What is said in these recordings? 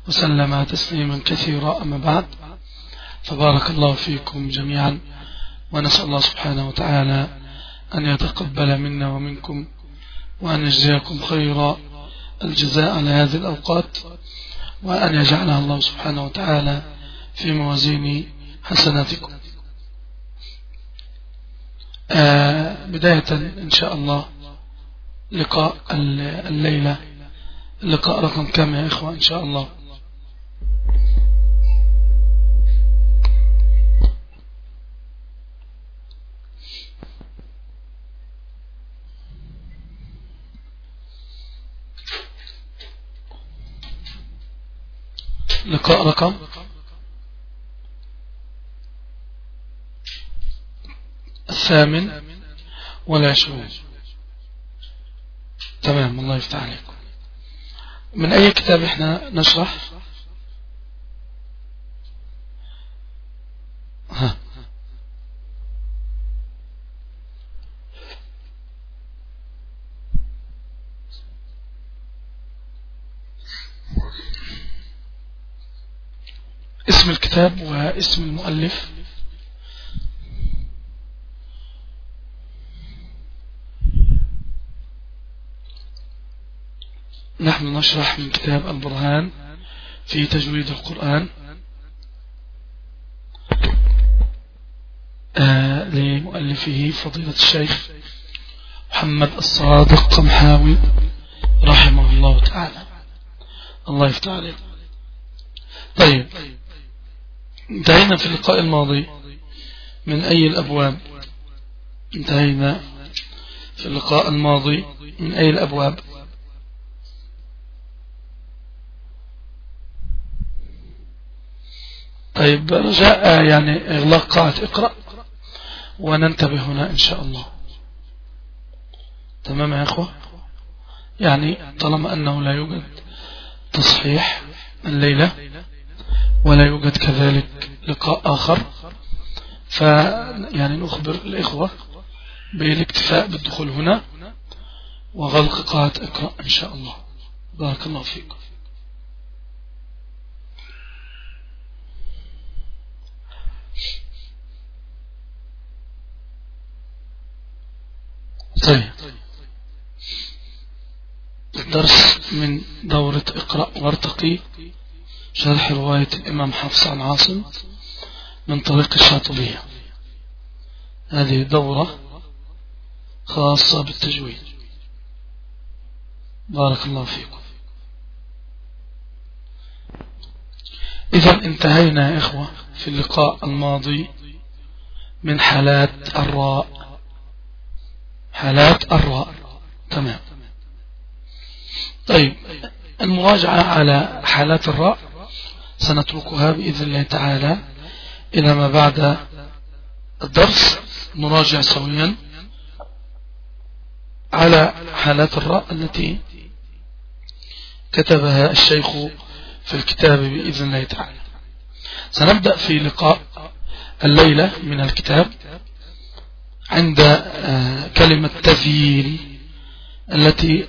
وسلم تسليما كثيرا أما بعد فبارك الله فيكم جميعا ونسأل الله سبحانه وتعالى أن يتقبل منا ومنكم وأن يجزيكم خير الجزاء على هذه الأوقات وأن يجعلها الله سبحانه وتعالى في موازين حسناتكم آه بداية إن شاء الله لقاء الليلة اللقاء رقم كم يا إخوة إن شاء الله لقاء رقم الثامن والعشرون تمام الله يفتح عليكم من أي كتاب احنا نشرح ها اسم الكتاب واسم المؤلف نحن نشرح من كتاب البرهان في تجويد القرآن آه لمؤلفه فضيلة الشيخ محمد الصادق قمحاوي رحمه الله تعالى الله يفتح عليه طيب انتهينا في اللقاء الماضي من أي الأبواب انتهينا في اللقاء الماضي من أي الأبواب طيب رجاء يعني إغلاق قاعة اقرأ وننتبه هنا إن شاء الله تمام يا أخوة يعني طالما أنه لا يوجد تصحيح الليلة ولا يوجد كذلك لقاء آخر فيعني نخبر الإخوة بالاكتفاء بالدخول هنا وغلق قاعة اقرأ إن شاء الله بارك الله فيكم طيب الدرس من دورة اقرأ وارتقي شرح رواية الإمام حفص عن عاصم من طريق الشاطبية هذه دورة خاصة بالتجويد بارك الله فيكم إذا انتهينا يا إخوة في اللقاء الماضي من حالات الراء حالات الراء تمام طيب المراجعة على حالات الراء سنتركها بإذن الله تعالى إلى ما بعد الدرس نراجع سويا على حالات الراء التي كتبها الشيخ في الكتاب بإذن الله تعالى سنبدأ في لقاء الليلة من الكتاب عند كلمة تذييل التي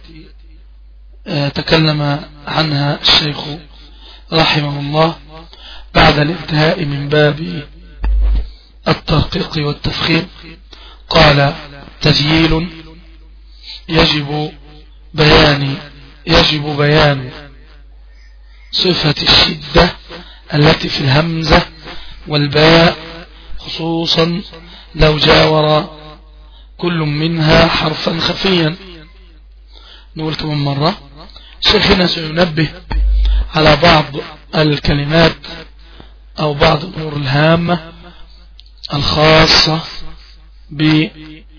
تكلم عنها الشيخ رحمه الله بعد الانتهاء من باب الترقيق والتفخيم قال تذييل يجب بيان يجب بيان صفة الشدة التي في الهمزة والباء خصوصا لو جاور كل منها حرفا خفيا نقول كمان مرة شيخنا سينبه على بعض الكلمات أو بعض الأمور الهامة الخاصة ب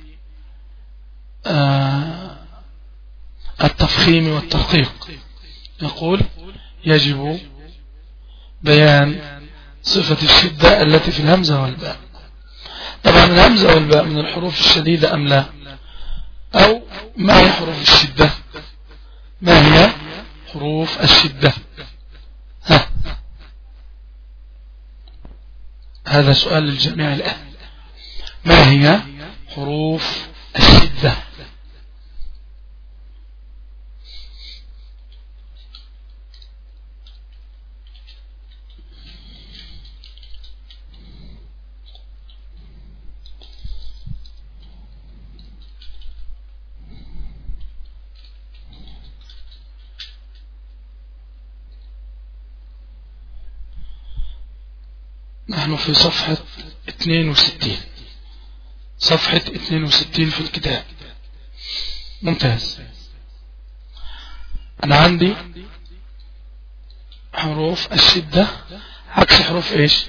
التفخيم والترقيق يقول يجب بيان صفة الشدة التي في الهمزة والباء طبعا الهمزة والباء من الحروف الشديدة أم لا أو ما هي حروف الشدة ما هي حروف الشدة ها هذا سؤال للجميع الآن ما هي حروف الشدة نحن في صفحة 62 صفحة 62 في الكتاب ممتاز أنا عندي حروف الشدة عكس حروف إيش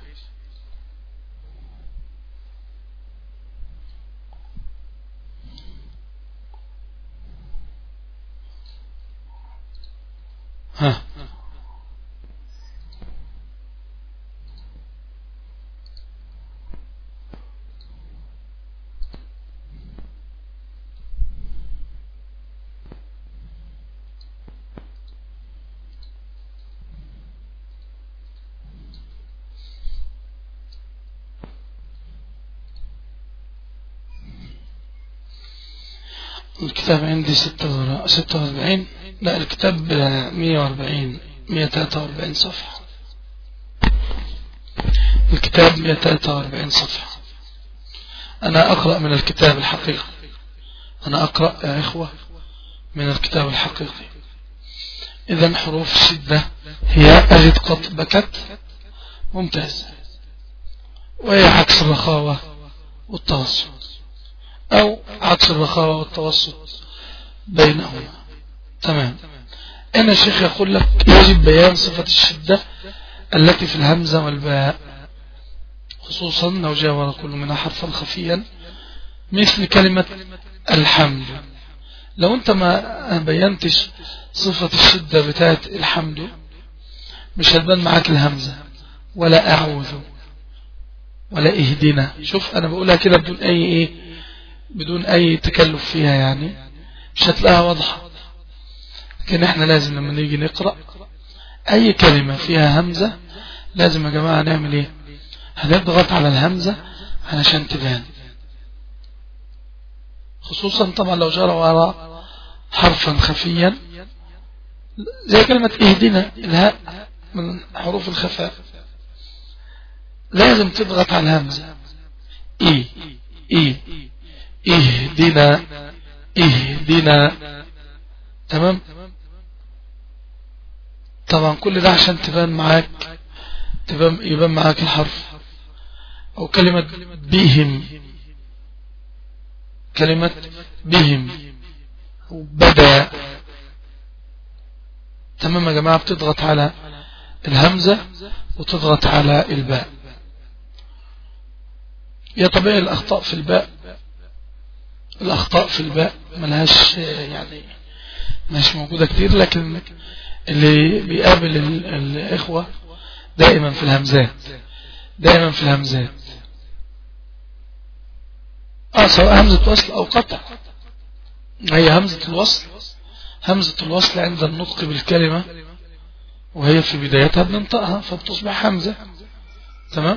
ها الكتاب عندي ستة واربعين لا الكتاب مية واربعين مية تلاتة واربعين صفحة الكتاب مية تلاتة واربعين صفحة أنا أقرأ من الكتاب الحقيقي أنا أقرأ يا إخوة من الكتاب الحقيقي إذا حروف الشدة هي أجد قط بكت ممتاز وهي عكس الرخاوة والتوسط أو عكس الرخاوة والتوسط بينهما تمام أنا الشيخ يقول لك يجب بيان صفة الشدة التي في الهمزة والباء خصوصا لو جاور كل منها حرفا خفيا مثل كلمة الحمد لو انت ما بينتش صفة الشدة بتاعت الحمد مش هتبان معاك الهمزة ولا أعوذ ولا اهدنا شوف أنا بقولها كده بدون أي إيه بدون أي تكلف فيها يعني مش هتلاقيها واضحة لكن احنا لازم لما نيجي نقرأ أي كلمة فيها همزة لازم يا جماعة نعمل ايه هنضغط على الهمزة علشان تبان خصوصا طبعا لو جرى وراء حرفا خفيا زي كلمة اهدنا الهاء من حروف الخفاء لازم تضغط على الهمزة ايه ايه اهدنا اهدنا تمام طبعا كل ده عشان تبان معاك تبان يبان معاك الحرف او كلمة بهم كلمة بهم بدا تمام يا جماعة بتضغط على الهمزة وتضغط على الباء يا طبيعي الأخطاء في الباء الأخطاء في الباء ملهاش يعني مش موجودة كتير لكن اللي بيقابل الإخوة دائما في الهمزات دائما في الهمزات اه سواء همزة وصل أو قطع هي همزة الوصل همزة الوصل عند النطق بالكلمة وهي في بدايتها بننطقها فبتصبح همزة تمام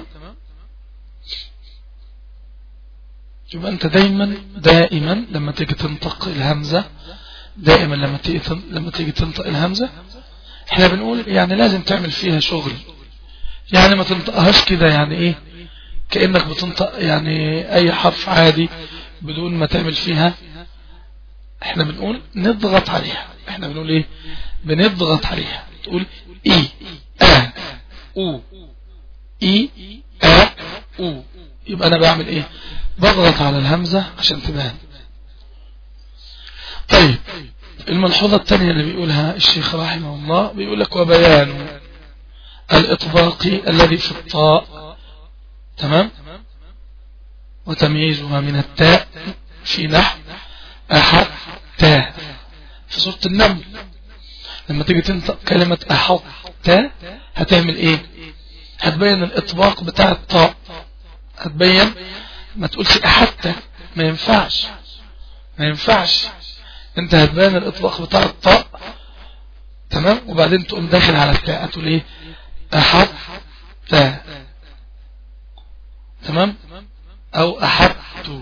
يبقى أنت دايما دائما لما تيجي تنطق الهمزة دائما لما تيجي لما تيجي تنطق الهمزة احنا بنقول يعني لازم تعمل فيها شغل يعني ما تنطقهاش كده يعني ايه كأنك بتنطق يعني اي حرف عادي بدون ما تعمل فيها احنا بنقول نضغط عليها احنا بنقول ايه بنضغط عليها تقول اي ا او اي ا او يبقى انا بعمل ايه بضغط على الهمزة عشان تبان طيب الملحوظة الثانية اللي بيقولها الشيخ رحمه الله بيقول لك وبيان الإطباق الذي في الطاء تمام وتمييزها من التاء في نحو أحد تاء في سورة النمل لما تيجي تنطق كلمة أحط تاء هتعمل ايه هتبين الإطباق بتاع الطاء هتبين ما تقولش أحدت ما ينفعش ما ينفعش انت هتبان الاطلاق بتاع الطاء تمام وبعدين تقوم داخل على التاء تقول ايه احد تاء تمام او احدت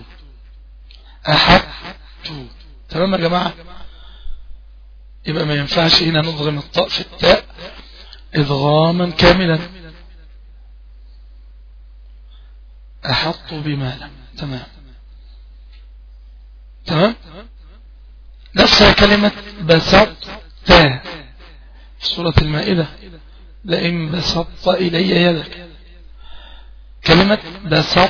احدت تمام يا جماعة يبقى ما ينفعش هنا نضغم الطاء في التاء ادغاما كاملا احط بما لم تمام تمام نفسها كلمة بسطت في سورة المائدة لئن بسطت إلي يدك كلمة بسط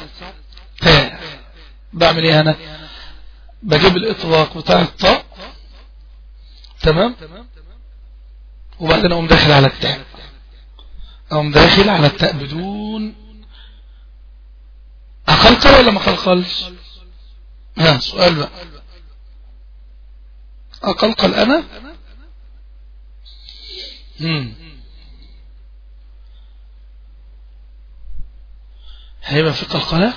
بعمل ايه انا بجيب الاطلاق بتاع الطاء تمام وبعدين اقوم داخل على التاء اقوم داخل على التاء بدون اقلقل ولا ما اقلقلش ها سؤال بقى اقلقل انا مم. هيبقى في قلقلة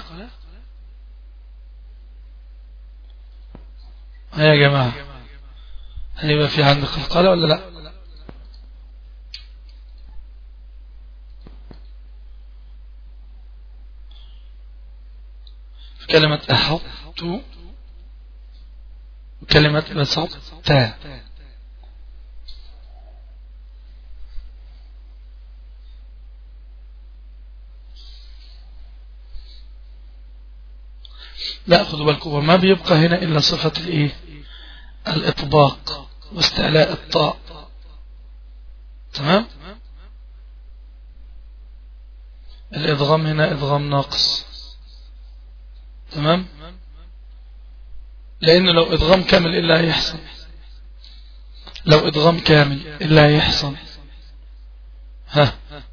يا جماعة هيبقى في عندك قلقلة ولا لا كلمة أحط وكلمة بسط تا لا خذوا بالكم وما بيبقى هنا إلا صفة الإيه الإطباق واستعلاء الطاء تمام الإضغام هنا إضغام ناقص تمام لأنه لو إضغام كامل إلا يحصل لو إضغام كامل إلا يحصل ها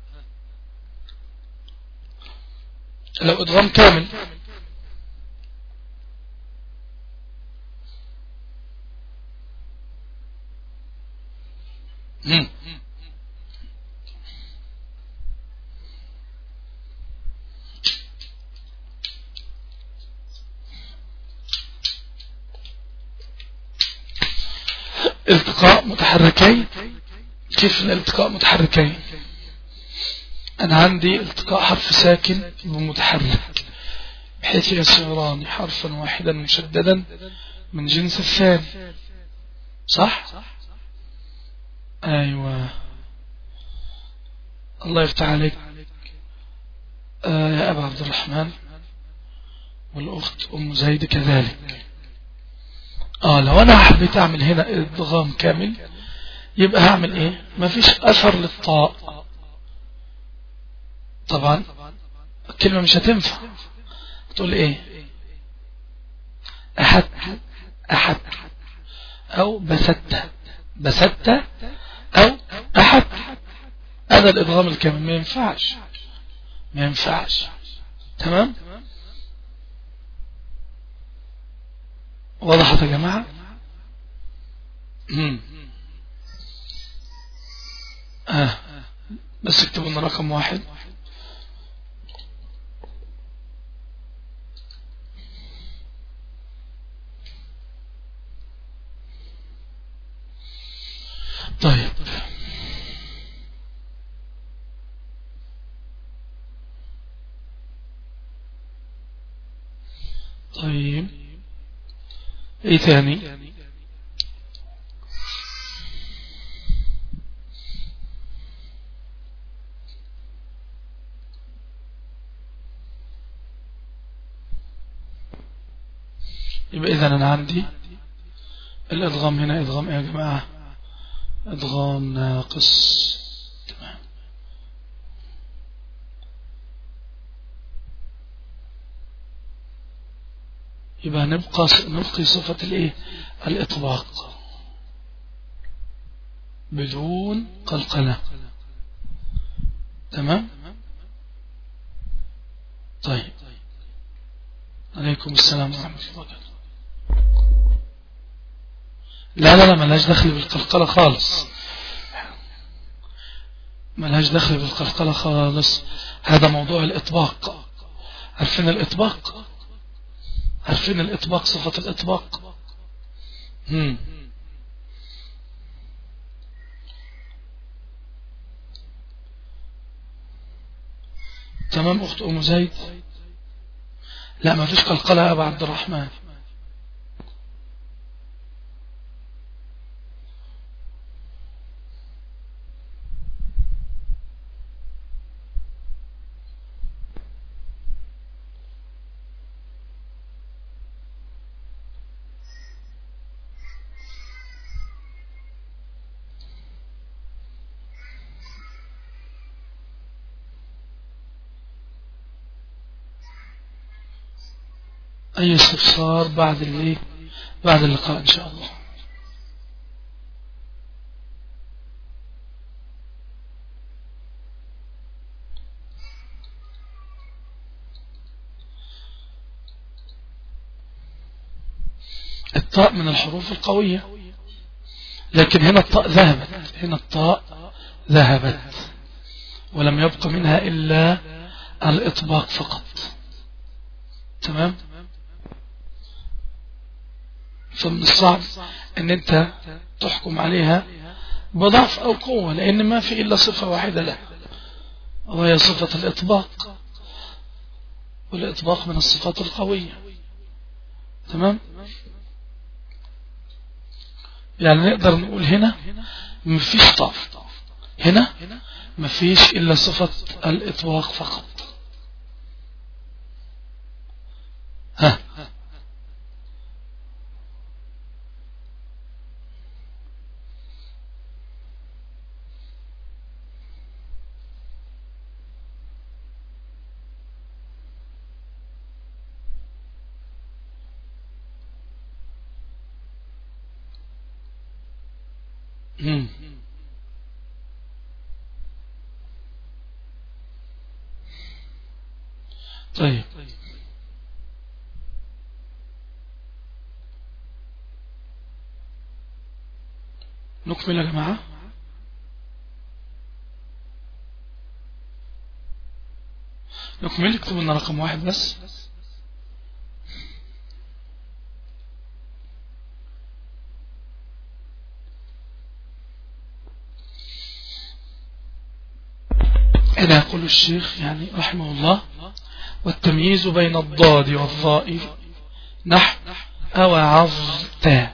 لو إضغام كامل مم. التقاء متحركين كيف الالتقاء متحركين أنا عندي التقاء حرف ساكن بمتحرك بحيث يصيران حرفا واحدا مشددا من جنس الثاني صح أيوة الله يفتح عليك آه يا أبا عبد الرحمن والأخت أم زيد كذلك اه لو انا حبيت اعمل هنا ادغام كامل يبقى هعمل ايه مفيش اثر للطاء طبعا الكلمة مش هتنفع تقول ايه احد احد او بسدت بسدت او احد هذا الادغام الكامل ما ينفعش ما ينفعش تمام وضحت يا جماعة مم. آه. بس اكتبوا لنا رقم واحد طيب طيب ايه ثاني يبقى اذا انا عندي الادغام هنا ادغام ايه يا جماعة ادغام ناقص تمام يبقى نبقى نبقي صفة الايه الاطباق بدون قلقلة تمام طيب عليكم السلام ورحمة الله وبركاته لا لا لا ملاش دخل بالقلقلة خالص ملاش دخل بالقلقلة خالص هذا موضوع الإطباق عارفين الإطباق عارفين الإطباق صفة الإطباق هم. تمام أخت أم زيد لا ما فيش قلقلة يا أبا عبد الرحمن أي استفسار بعد الليل بعد اللقاء إن شاء الله الطاء من الحروف القوية لكن هنا الطاء ذهبت هنا الطاء ذهبت ولم يبق منها إلا الإطباق فقط تمام فمن الصعب ان انت تحكم عليها بضعف او قوة لان ما في الا صفة واحدة لها وهي صفة الاطباق والاطباق من الصفات القوية تمام يعني نقدر نقول هنا مفيش ضعف هنا مفيش الا صفة الاطباق فقط ها طيب نكمل يا جماعة نكمل اكتب لنا رقم واحد بس هنا يقول الشيخ يعني رحمه الله والتمييز بين الضاد والظاء نحو أوعظت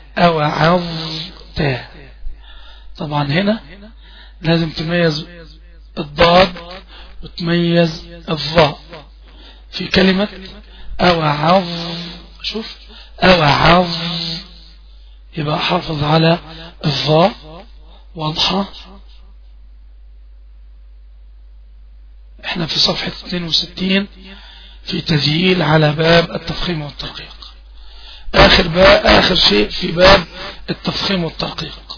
أوعظت طبعا هنا لازم تميز الضاد وتميز الظاء في كلمة أوعظ شوف أوعظ يبقى حافظ على الظاء واضحة احنا في صفحة 62 في تسجيل على باب التفخيم والترقيق اخر باب اخر شيء في باب التفخيم والترقيق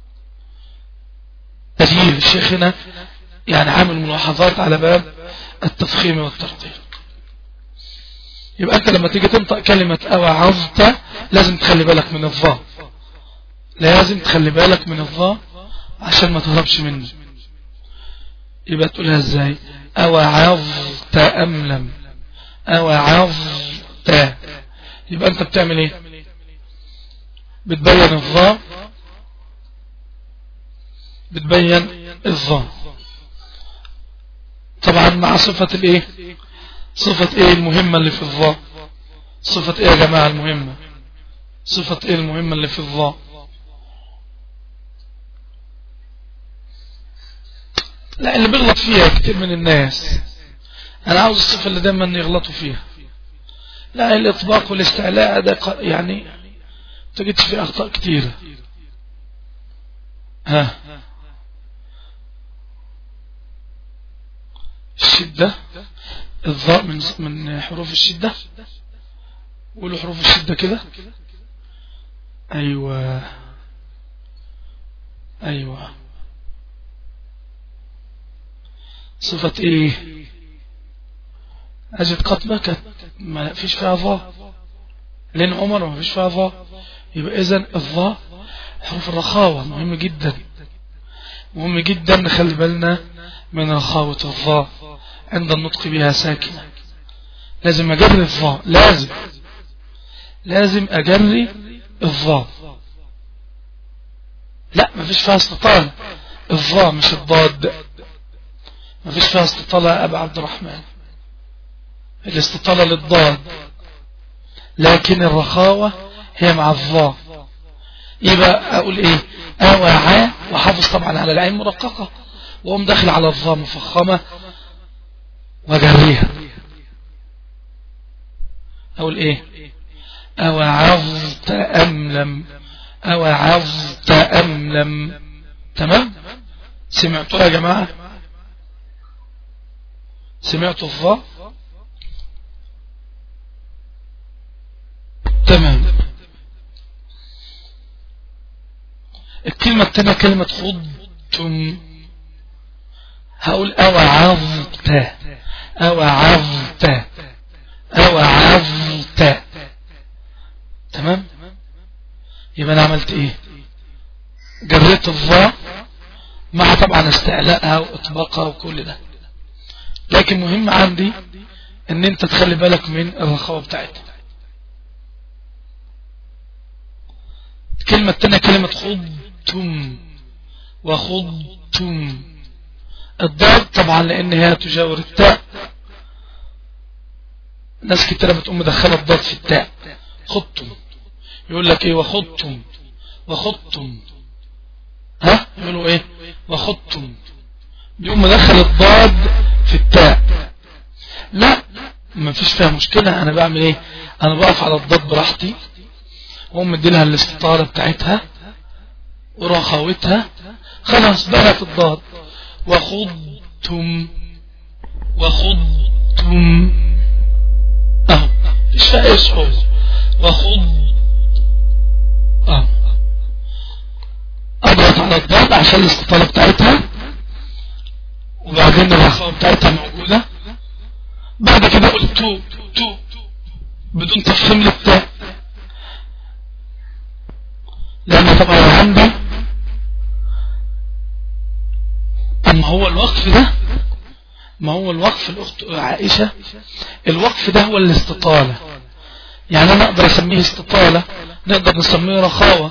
تسجيل شيخنا يعني عامل ملاحظات على باب التفخيم والترقيق يبقى انت لما تيجي تنطق كلمة اوعظت لازم تخلي بالك من الظاء لازم تخلي بالك من الظاء عشان ما تهربش منه يبقى تقولها ازاي اوعظت ام لم اوعظت يبقى انت بتعمل ايه بتبين الظاء بتبين الظاء طبعا مع صفة الايه صفة ايه المهمة اللي في الظاء صفة ايه يا جماعة المهمة صفة ايه المهمة اللي في الظاء لا اللي بيغلط فيها كتير من الناس انا عاوز الصفة اللي دايما يغلطوا فيها لا الاطباق والاستعلاء ده يعني تجد في اخطاء كتيرة ها الشدة الضاء من من حروف الشدة قولوا حروف الشدة كده ايوه ايوه صفة ايه اجد قطبة كانت ما فيش فيها ضاء لان عمر ما فيش فيها ضاء يبقى اذا الضاء حروف الرخاوة مهم جدا مهم جدا نخلي بالنا من رخاوة الضاء عند النطق بها ساكنة لازم اجري الضاء لازم لازم اجري الضاء لا ما فيش فيها استطالة الضاء مش الضاد ما فيش فيها استطالة يا أبا عبد الرحمن الاستطالة للضاد لكن الرخاوة هي مع الضاء يبقى أقول إيه أوعى وحافظ طبعا على العين مرققة وهم داخل على الضاء مفخمة وجريها أقول إيه أوعظت أم لم أوعظت أم لم تمام سمعتوا يا جماعة سمعتوا الظاء التانية كلمة خضتم هقول أوعظت أوعظت أوعظت تمام يبقى أنا عملت إيه جريت الظاء مع طبعا استعلاءها واطباقها وكل ده لكن مهم عندي ان انت تخلي بالك من الرخاوة بتاعتها الكلمة التانية كلمة خضتم وخضتم الضاد طبعا لان هي تجاور التاء ناس كتيرة بتقوم مدخلة الضاد في التاء خضتم يقول لك ايه وخضتم وخضتم ها يقولوا ايه وخضتم بيقوم مدخل الضاد في التاء لا ما فيش فيها مشكلة انا بعمل ايه انا بقف على الضاد براحتي واقوم مديلها الاستطارة بتاعتها ورخاوتها خلاص بقت الضاد وخضتم وخضتم اهو مش فيها ايه صعوبة وخض اهو اضغط على الضاد عشان الاستطالة بتاعتها وبعدين الرخاوة بتاعتها موجودة بعد كده قلت تو تو بدون تفخيم للتاء لان طبعا عندي اما هو الوقف ده ما هو الوقف الاخت عائشة الوقف ده هو الاستطالة يعني انا اقدر اسميه استطالة نقدر نسميه رخاوة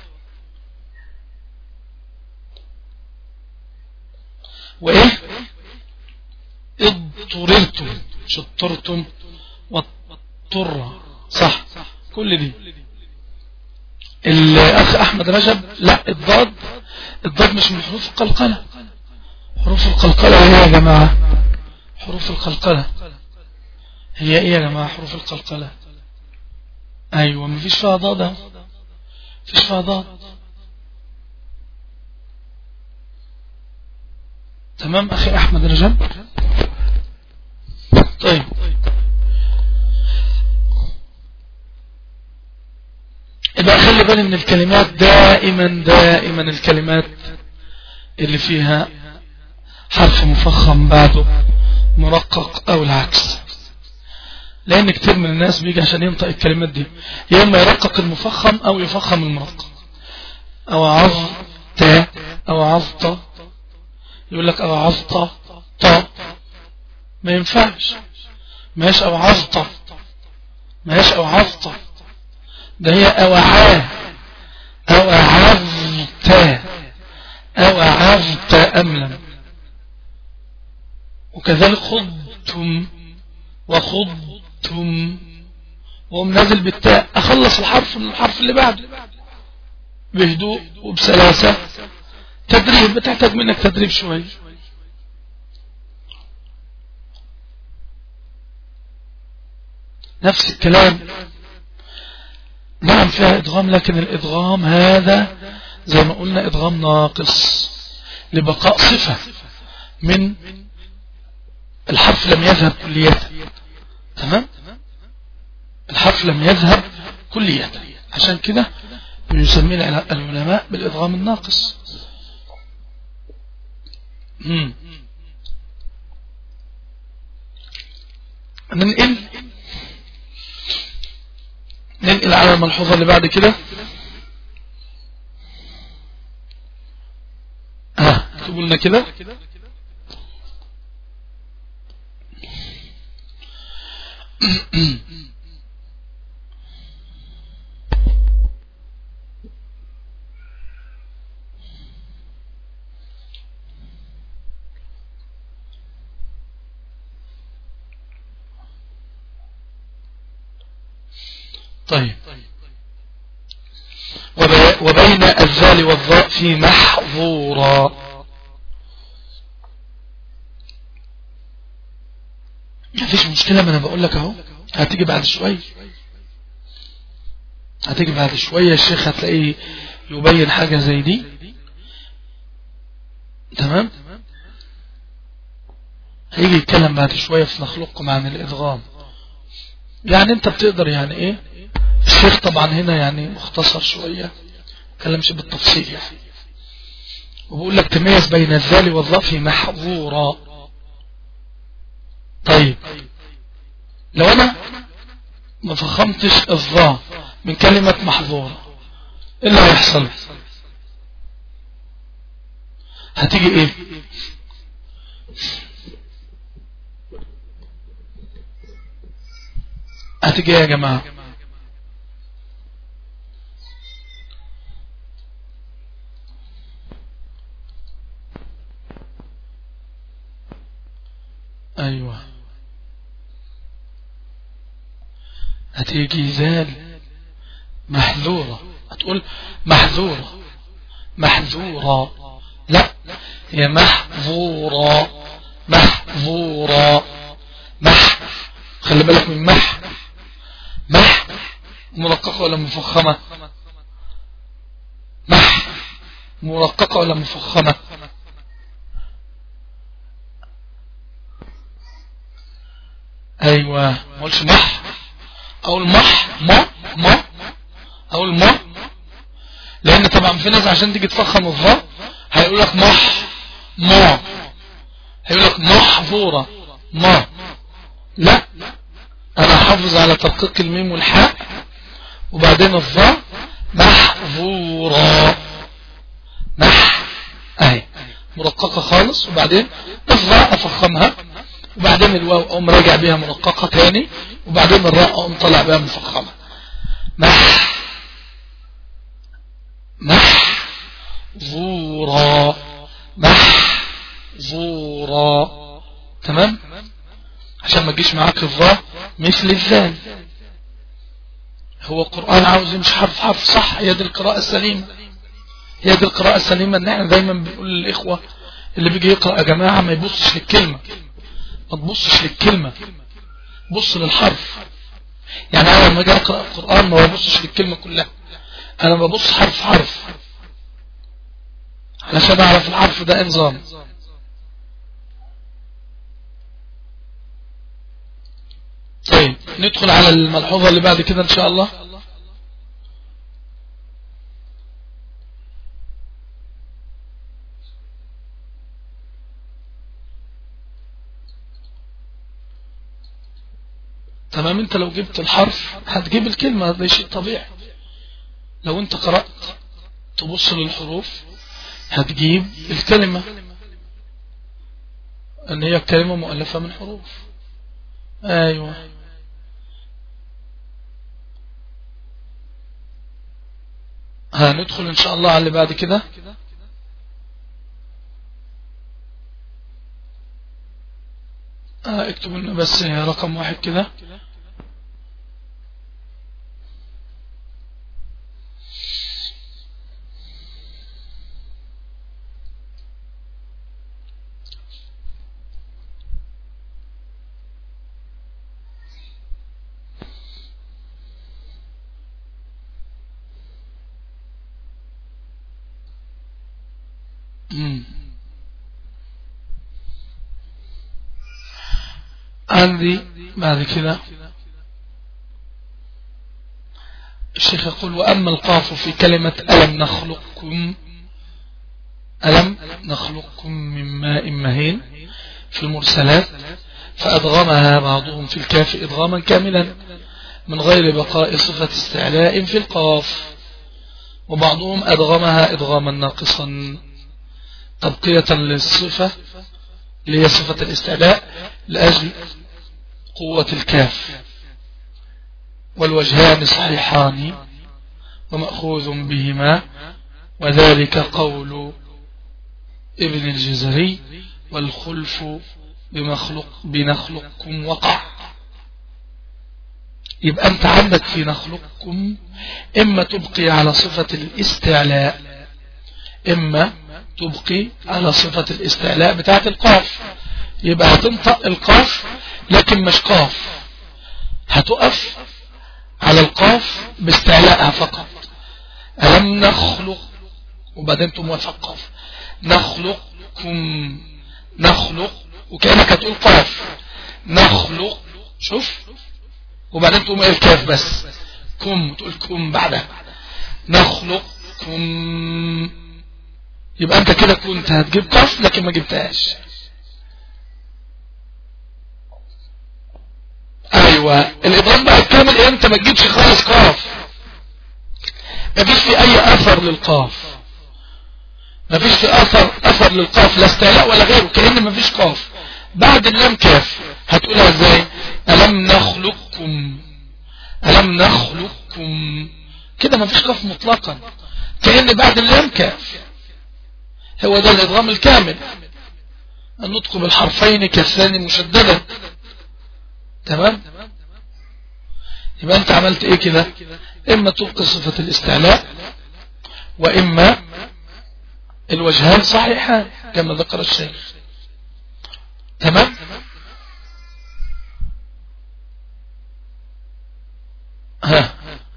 وايه اضطررتم شطرتم واضطر صح كل دي الاخ احمد رجب لا الضاد الضاد مش من حروف القلقلة حروف القلقلة هي يا جماعة حروف القلقلة هي ايه يا جماعة حروف القلقلة ايوه مفيش فيها ضاد مفيش فيها ضاد تمام اخي احمد رجب طيب يبقى خلي بالي من الكلمات دائما دائما الكلمات اللي فيها حرف مفخم بعده مرقق او العكس لان كتير من الناس بيجي عشان ينطق الكلمات دي يا اما يرقق المفخم او يفخم المرقق او عظت او عظت يقول لك او عظت ط ما ينفعش ماش او عظت ماش او عظت ده هي اوعاه او اعظت او اعظت املا وكذلك خضتم وخضتم وهم نازل بالتاء اخلص الحرف من الحرف اللي بعده بهدوء وبسلاسة تدريب بتحتاج منك تدريب شوي نفس الكلام نعم فيها ادغام لكن الادغام هذا زي ما قلنا ادغام ناقص لبقاء صفة من الحرف لم يذهب كلية تمام الحرف لم يذهب كلية عشان كده يسميه العلماء بالادغام الناقص مم. ننقل ننقل على الملحوظة اللي بعد كده ها اكتبوا لنا كده طيب وبين الذال والضاء في محظورا ما فيش مشكلة ما انا بقول لك اهو هتيجي بعد شوية هتيجي بعد شوية الشيخ هتلاقيه يبين حاجة زي دي تمام هيجي يتكلم بعد شوية في نخلقكم عن الادغام يعني انت بتقدر يعني ايه الشيخ طبعا هنا يعني مختصر شوية كلمش بالتفصيل يعني وبقول لك تميز بين الذال والظاء في محظورا طيب لو انا ما فخمتش الظاء من كلمة محظورة ايه اللي هيحصل هتيجي ايه هتيجي ايه يا جماعة ايوه هتيجي زال محذورة هتقول محذورة محذورة لا هي محظورة محظورة مح خلي بالك من مح مح مرققة ولا مفخمة مح مرققة ولا مفخمة ايوه ما قلتش مح او المح ما ما او الما لان طبعا في ناس عشان تيجي تفخم الظا هيقول لك مح ما هيقول لك محظورة ما لا انا حافظ على تدقيق الميم والحاء وبعدين الظا محظورة مح اهي مرققة خالص وبعدين الظا افخمها وبعدين الواو اقوم راجع بيها مرققة تاني وبعدين الراء اقوم طلع بيها مفخمة مح محظورا محظورا تمام عشان ما تجيش معاك الظاء مثل الذال هو القرآن عاوز يمشي حرف حرف صح هي دي القراءة السليمة هي دي القراءة السليمة ان احنا دايما بنقول للإخوة اللي بيجي يقرأ يا جماعة ما يبصش للكلمة ما تبصش للكلمة بص للحرف يعني انا لما اجي اقرأ القرآن ما ببصش للكلمة كلها انا ببص حرف حرف علشان اعرف الحرف ده انظام طيب ندخل على الملحوظة اللي بعد كده ان شاء الله تمام انت لو جبت الحرف هتجيب الكلمة ده شيء طبيعي لو انت قرأت تبص للحروف هتجيب الكلمة ان هي كلمة مؤلفة من حروف ايوه هندخل ان شاء الله على اللي بعد كده آه اكتب لنا بس رقم واحد كده عندي بعد كده الشيخ يقول وأما القاف في كلمة ألم نخلقكم ألم نخلقكم من ماء مهين في المرسلات فأدغمها بعضهم في الكاف إدغاما كاملا من غير بقاء صفة استعلاء في القاف وبعضهم أدغمها إدغاما ناقصا تبقية للصفة اللي هي صفة الاستعلاء لأجل قوة الكاف والوجهان صحيحان ومأخوذ بهما وذلك قول ابن الجزري والخلف بمخلوق بنخلقكم وقع يبقى أنت عندك في نخلقكم إما تبقي على صفة الاستعلاء إما تبقي على صفة الاستعلاء بتاعت القاف يبقى هتنطق القاف لكن مش قاف هتقف على القاف باستعلاءها فقط ألم نخلق وبعدين تقوم قاف نخلقكم نخلق وكأنك هتقول قاف نخلق شوف وبعدين تقوم ايه الكاف بس كم تقول كم بعدها نخلقكم يبقى انت كده كنت هتجيب قاف لكن ما جبتهاش ايوه الادغام بقى الكامل انت ما تجيبش خالص قاف ما فيش في اي اثر للقاف ما فيش في اثر اثر للقاف لا استعلاء ولا غيره كأن ما فيش قاف بعد اللام كاف هتقولها ازاي الم نخلقكم الم نخلقكم كده ما فيش قاف مطلقا كأن بعد اللام كاف هو ده الادغام الكامل النطق بالحرفين كسان مشددا تمام يبقى انت عملت ايه كده اما تبقي صفة الاستعلاء واما الوجهان صحيحان كما ذكر الشيخ تمام ها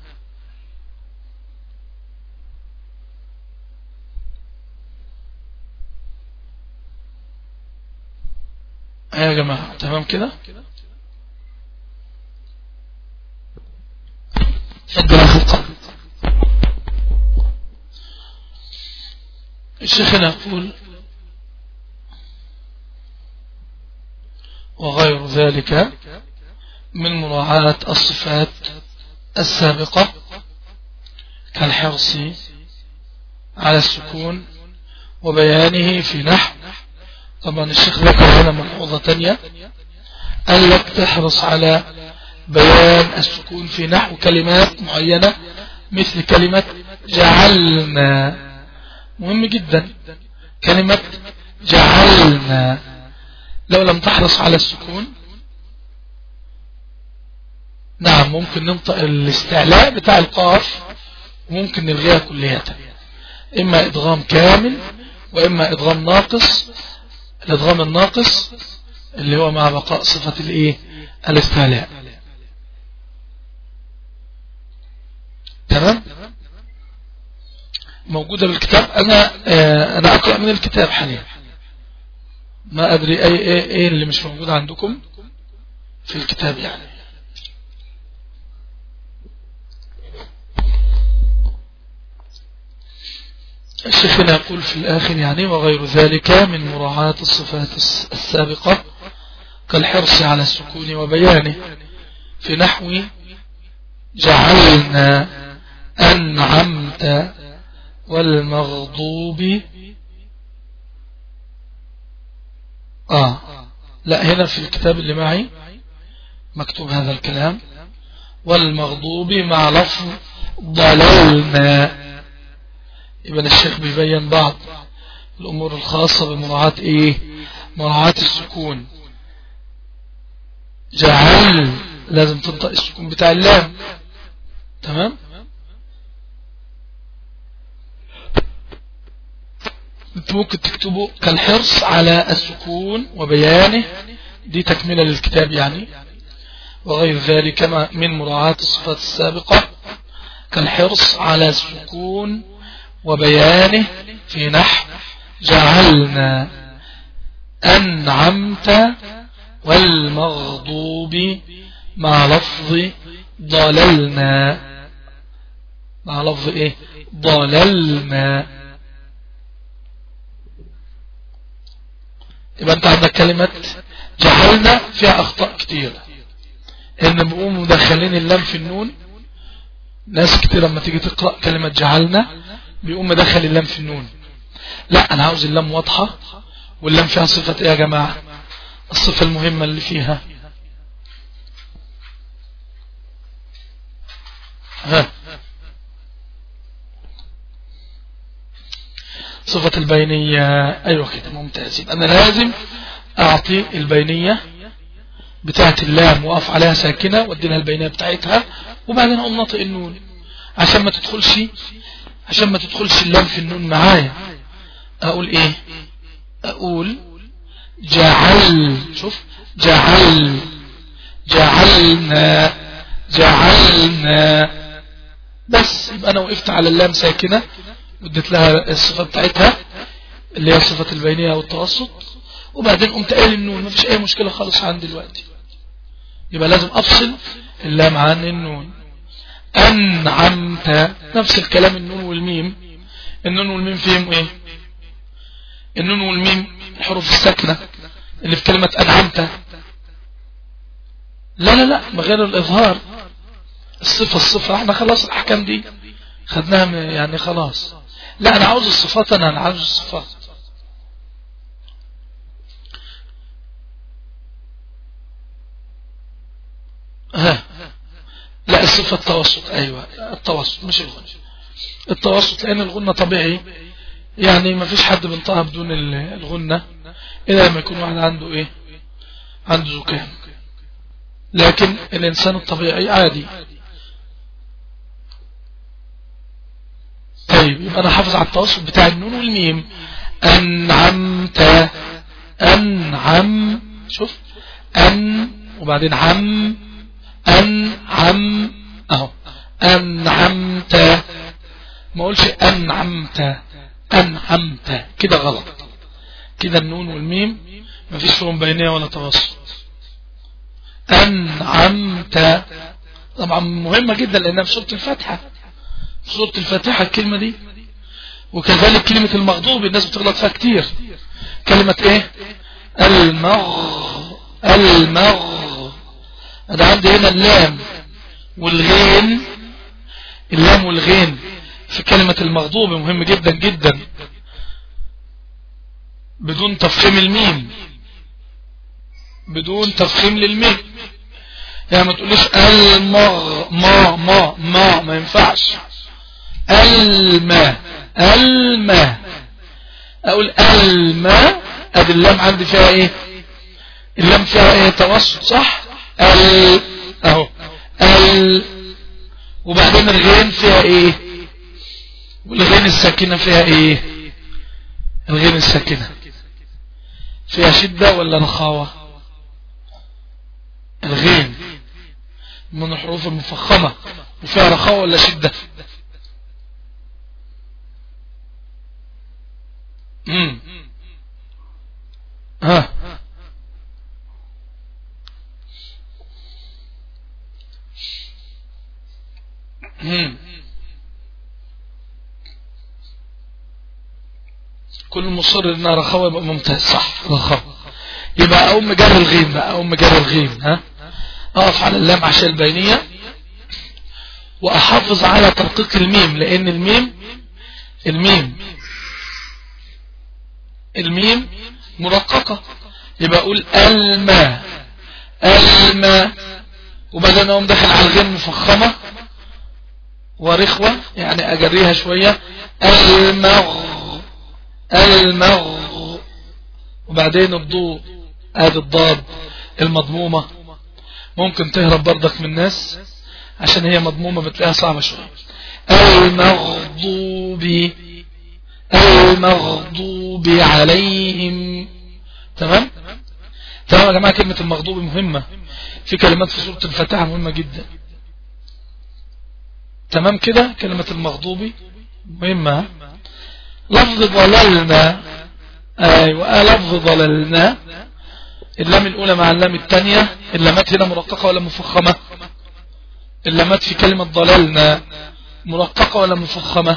يا جماعة تمام كده تفضل أخي القلب الشيخ يقول وغير ذلك من مراعاة الصفات السابقة كالحرص على السكون وبيانه في نحو طبعا الشيخ ذكر هنا ملحوظة تانية قال لك تحرص على بيان السكون في نحو كلمات معينة مثل كلمة جعلنا مهم جدا كلمة جعلنا لو لم تحرص على السكون نعم ممكن ننطق الاستعلاء بتاع القاف وممكن نلغيها كلية إما إدغام كامل وإما إدغام ناقص الإدغام الناقص اللي هو مع بقاء صفة الإيه الاستعلاء تمام موجودة بالكتاب أنا آه أنا أقرأ من الكتاب حاليا ما أدري أي إيه, إيه اللي مش موجود عندكم في الكتاب يعني الشيخ يقول في الآخر يعني وغير ذلك من مراعاة الصفات السابقة كالحرص على السكون وبيانه في نحو جعلنا أنعمت والمغضوب آه لا هنا في الكتاب اللي معي مكتوب هذا الكلام والمغضوب مع لفظ ضللنا يبقى الشيخ بيبين بعض الأمور الخاصة بمراعاة إيه مراعاة السكون جعل لازم تنطق السكون بتاع اللام تمام ممكن تكتبوا كالحرص على السكون وبيانه دي تكملة للكتاب يعني وغير ذلك من مراعاة الصفات السابقة كالحرص على السكون وبيانه في نحو جعلنا أنعمت والمغضوب مع لفظ ضللنا مع لفظ ايه ضللنا يبقى انت عندك كلمة جعلنا فيها اخطاء كتير ان بقوم مدخلين اللام في النون ناس كتير لما تيجي تقرأ كلمة جعلنا بيقوم مدخل اللام في النون لا انا عاوز اللام واضحة واللام فيها صفة ايه يا جماعة الصفة المهمة اللي فيها ها صفة البينية أيوة كده ممتاز أنا لازم أعطي البينية بتاعت اللام وأقف عليها ساكنة وادي لها البينية بتاعتها وبعدين أقوم ناطق النون عشان ما تدخلش عشان ما تدخلش اللام في النون معايا أقول إيه أقول جعل شوف جعل جعلنا جعلنا بس يبقى أنا وقفت على اللام ساكنة واديت لها الصفة بتاعتها اللي هي صفة البينية والتوسط وبعدين قمت قايل النون مفيش أي مشكلة خالص عندي دلوقتي يبقى لازم أفصل اللام عن النون أنعمت نفس الكلام النون والميم النون والميم فيهم إيه النون والميم الحروف الساكنة اللي في كلمة أنعمت لا لا لا غير الإظهار الصفة الصفة احنا خلاص الأحكام دي خدناها يعني خلاص لا أنا عاوز الصفات أنا, أنا عاوز الصفات ها لا الصفة التوسط أيوة التوسط مش الغنى التوسط لأن الغنى طبيعي يعني ما فيش حد بينطقها بدون الغنة إلا لما يكون واحد عنده إيه عنده زكام لكن الإنسان الطبيعي عادي طيب يبقى أنا حافظ على التوسط بتاع النون والميم أنعمت أنعم شوف أن وبعدين عم أنعم أهو أنعمت ما أقولش أنعمت أنعمت كده غلط كده النون والميم ما فيش فيهم بينية ولا توسط أنعمت طبعا مهمة جدا لأنها في سورة الفاتحة في سورة الفاتحة الكلمة دي وكذلك كلمة المغضوب الناس بتغلط فيها كتير كلمة ايه المغ المغ انا عندي هنا اللام والغين اللام والغين في كلمة المغضوب مهم جدا جدا بدون تفخيم الميم بدون تفخيم للميم يعني ما تقوليش المغ ما ما ما ما ينفعش الما الما اقول الما ادي اللام عندي فيها ايه اللام فيها ايه توسط صح ال اهو ال وبعدين الغين فيها ايه والغين الساكنة فيها ايه الغين الساكنة فيها شدة ولا نخاوة الغين من الحروف المفخمة وفيها رخاوة ولا شدة امم ها امم كل مصر انها رخاوة يبقى ممتاز صح رخاوة يبقى اقوم مجر الغيم بقى اقوم مجر الغيم ها اقف على اللام عشان البينية واحافظ على ترقيق الميم لان الميم الميم الميم مرققة يبقى اقول الماء الماء وبعدين اقوم داخل على الغين مفخمة ورخوة يعني اجريها شوية المغ المغ وبعدين الضوء ادي الضاد المضمومة ممكن تهرب برضك من الناس عشان هي مضمومة بتلاقيها صعبة شوية المغضوب المغضوب عليهم تمام تمام يا جماعة كلمة المغضوب مهمة في كلمات في سورة الفتاة مهمة جدا تمام كده كلمة المغضوب مهمة لفظ ضللنا ايوه لفظ ضللنا اللام الاولى مع اللام الثانية اللامات هنا مرققة ولا مفخمة اللامات في كلمة ضللنا مرققة ولا مفخمة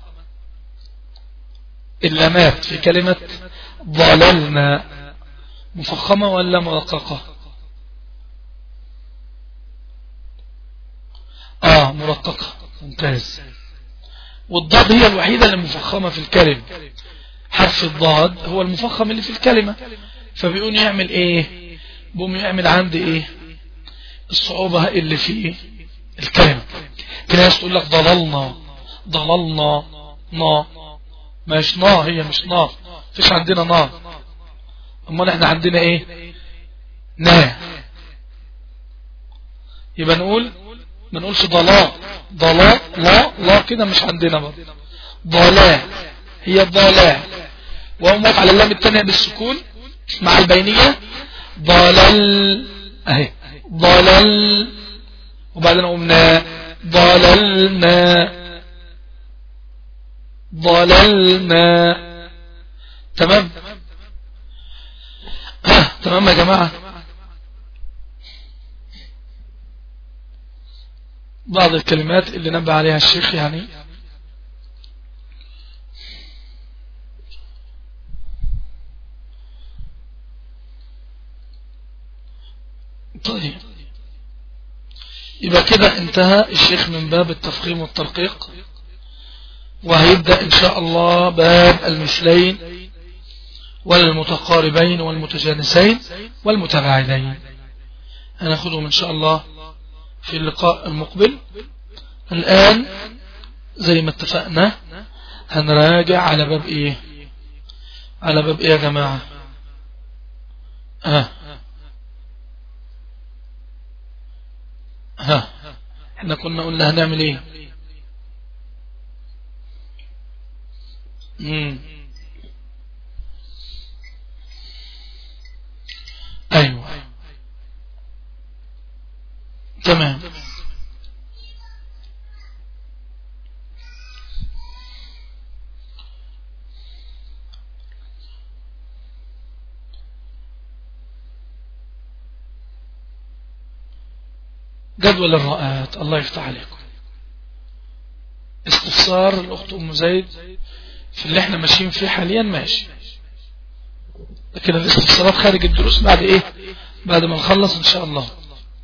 اللامات في كلمة ضللنا مفخمة ولا مرققة اه مرققة ممتاز والضاد هي الوحيدة اللي مفخمة في الكلمة حرف الضاد هو المفخم اللي في الكلمة فبيقوم يعمل ايه بيقوم يعمل عندي ايه الصعوبة اللي في الكلمة في ناس تقول لك ضللنا ضللنا نا مش نا هي مش نا فيش عندنا نا امال احنا عندنا ايه نا يبقى نقول ما نقولش ضلا ضلا لا لا كده مش عندنا برضه ضلا هي ضلا وهم على اللام الثانية بالسكون مع البينية ضلل اهي ضلل وبعدين قمنا ضللنا ضللنا تمام تمام يا جماعة بعض الكلمات اللي نبه عليها الشيخ يعني طيب يبقى كده انتهى الشيخ من باب التفخيم والترقيق وهيبدأ إن شاء الله باب المثلين والمتقاربين والمتجانسين والمتباعدين هناخدهم إن شاء الله في اللقاء المقبل الآن زي ما اتفقنا هنراجع على باب ايه على باب ايه يا جماعة ها ها احنا كنا قلنا هنعمل ايه مم. ايوه تمام جدول الرؤات الله يفتح عليكم استفسار الأخت أم زيد في اللي احنا ماشيين فيه حاليا ماشي لكن الاستفسارات خارج الدروس بعد ايه بعد ما نخلص ان شاء الله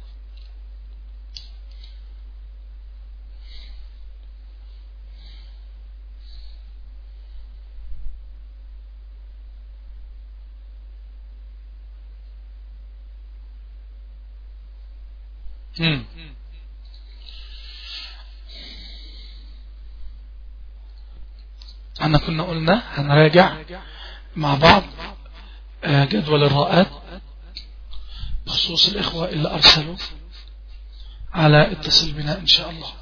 مم. احنا كنا قلنا هنراجع مع بعض آه، جدول الرؤات بخصوص الإخوة اللي أرسلوا على اتصل بنا إن شاء الله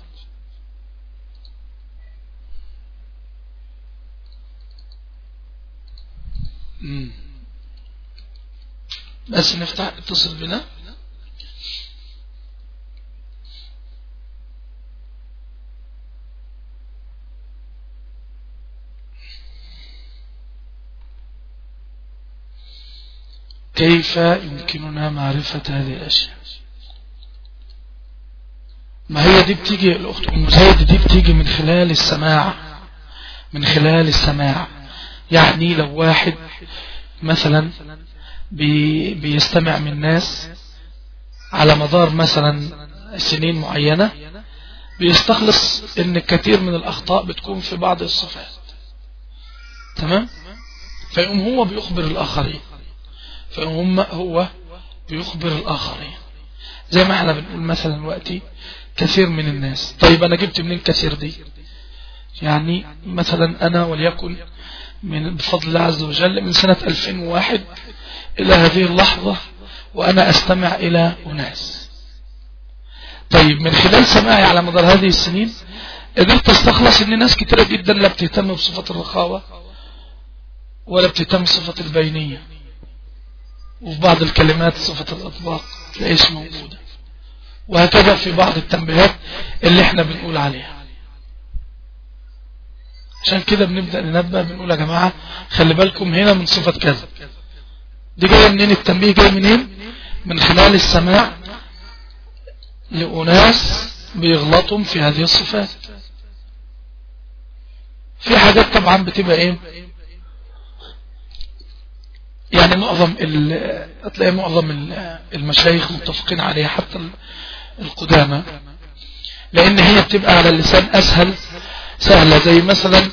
مم. بس نفتح اتصل بنا كيف يمكننا معرفة هذه الأشياء ما هي دي بتيجي الأخت أم زيد دي بتيجي من خلال السماع من خلال السماع يعني لو واحد مثلا بي بيستمع من ناس على مدار مثلا سنين معينة بيستخلص ان كثير من الأخطاء بتكون في بعض الصفات تمام فيقوم هو بيخبر الآخرين فهم هو بيخبر الآخرين زي ما احنا بنقول مثلا وقتي كثير من الناس طيب أنا جبت منين كثير دي يعني مثلا أنا وليكن من بفضل الله عز وجل من سنة 2001 إلى هذه اللحظة وأنا أستمع إلى أناس طيب من خلال سماعي على مدار هذه السنين قدرت استخلص ان ناس كتيرة جدا لا بتهتم بصفة الرخاوة ولا بتهتم بصفة البينية وفي بعض الكلمات صفة الأطباق تلاقيش موجودة وهكذا في بعض التنبيهات اللي احنا بنقول عليها عشان كده بنبدأ ننبه بنقول يا جماعة خلي بالكم هنا من صفة كذا دي جاية منين التنبيه جاي منين من خلال السماع لأناس بيغلطهم في هذه الصفات في حاجات طبعا بتبقى ايه يعني معظم هتلاقي معظم المشايخ متفقين عليها حتى القدامى لان هي بتبقى على اللسان اسهل سهلة زي مثلا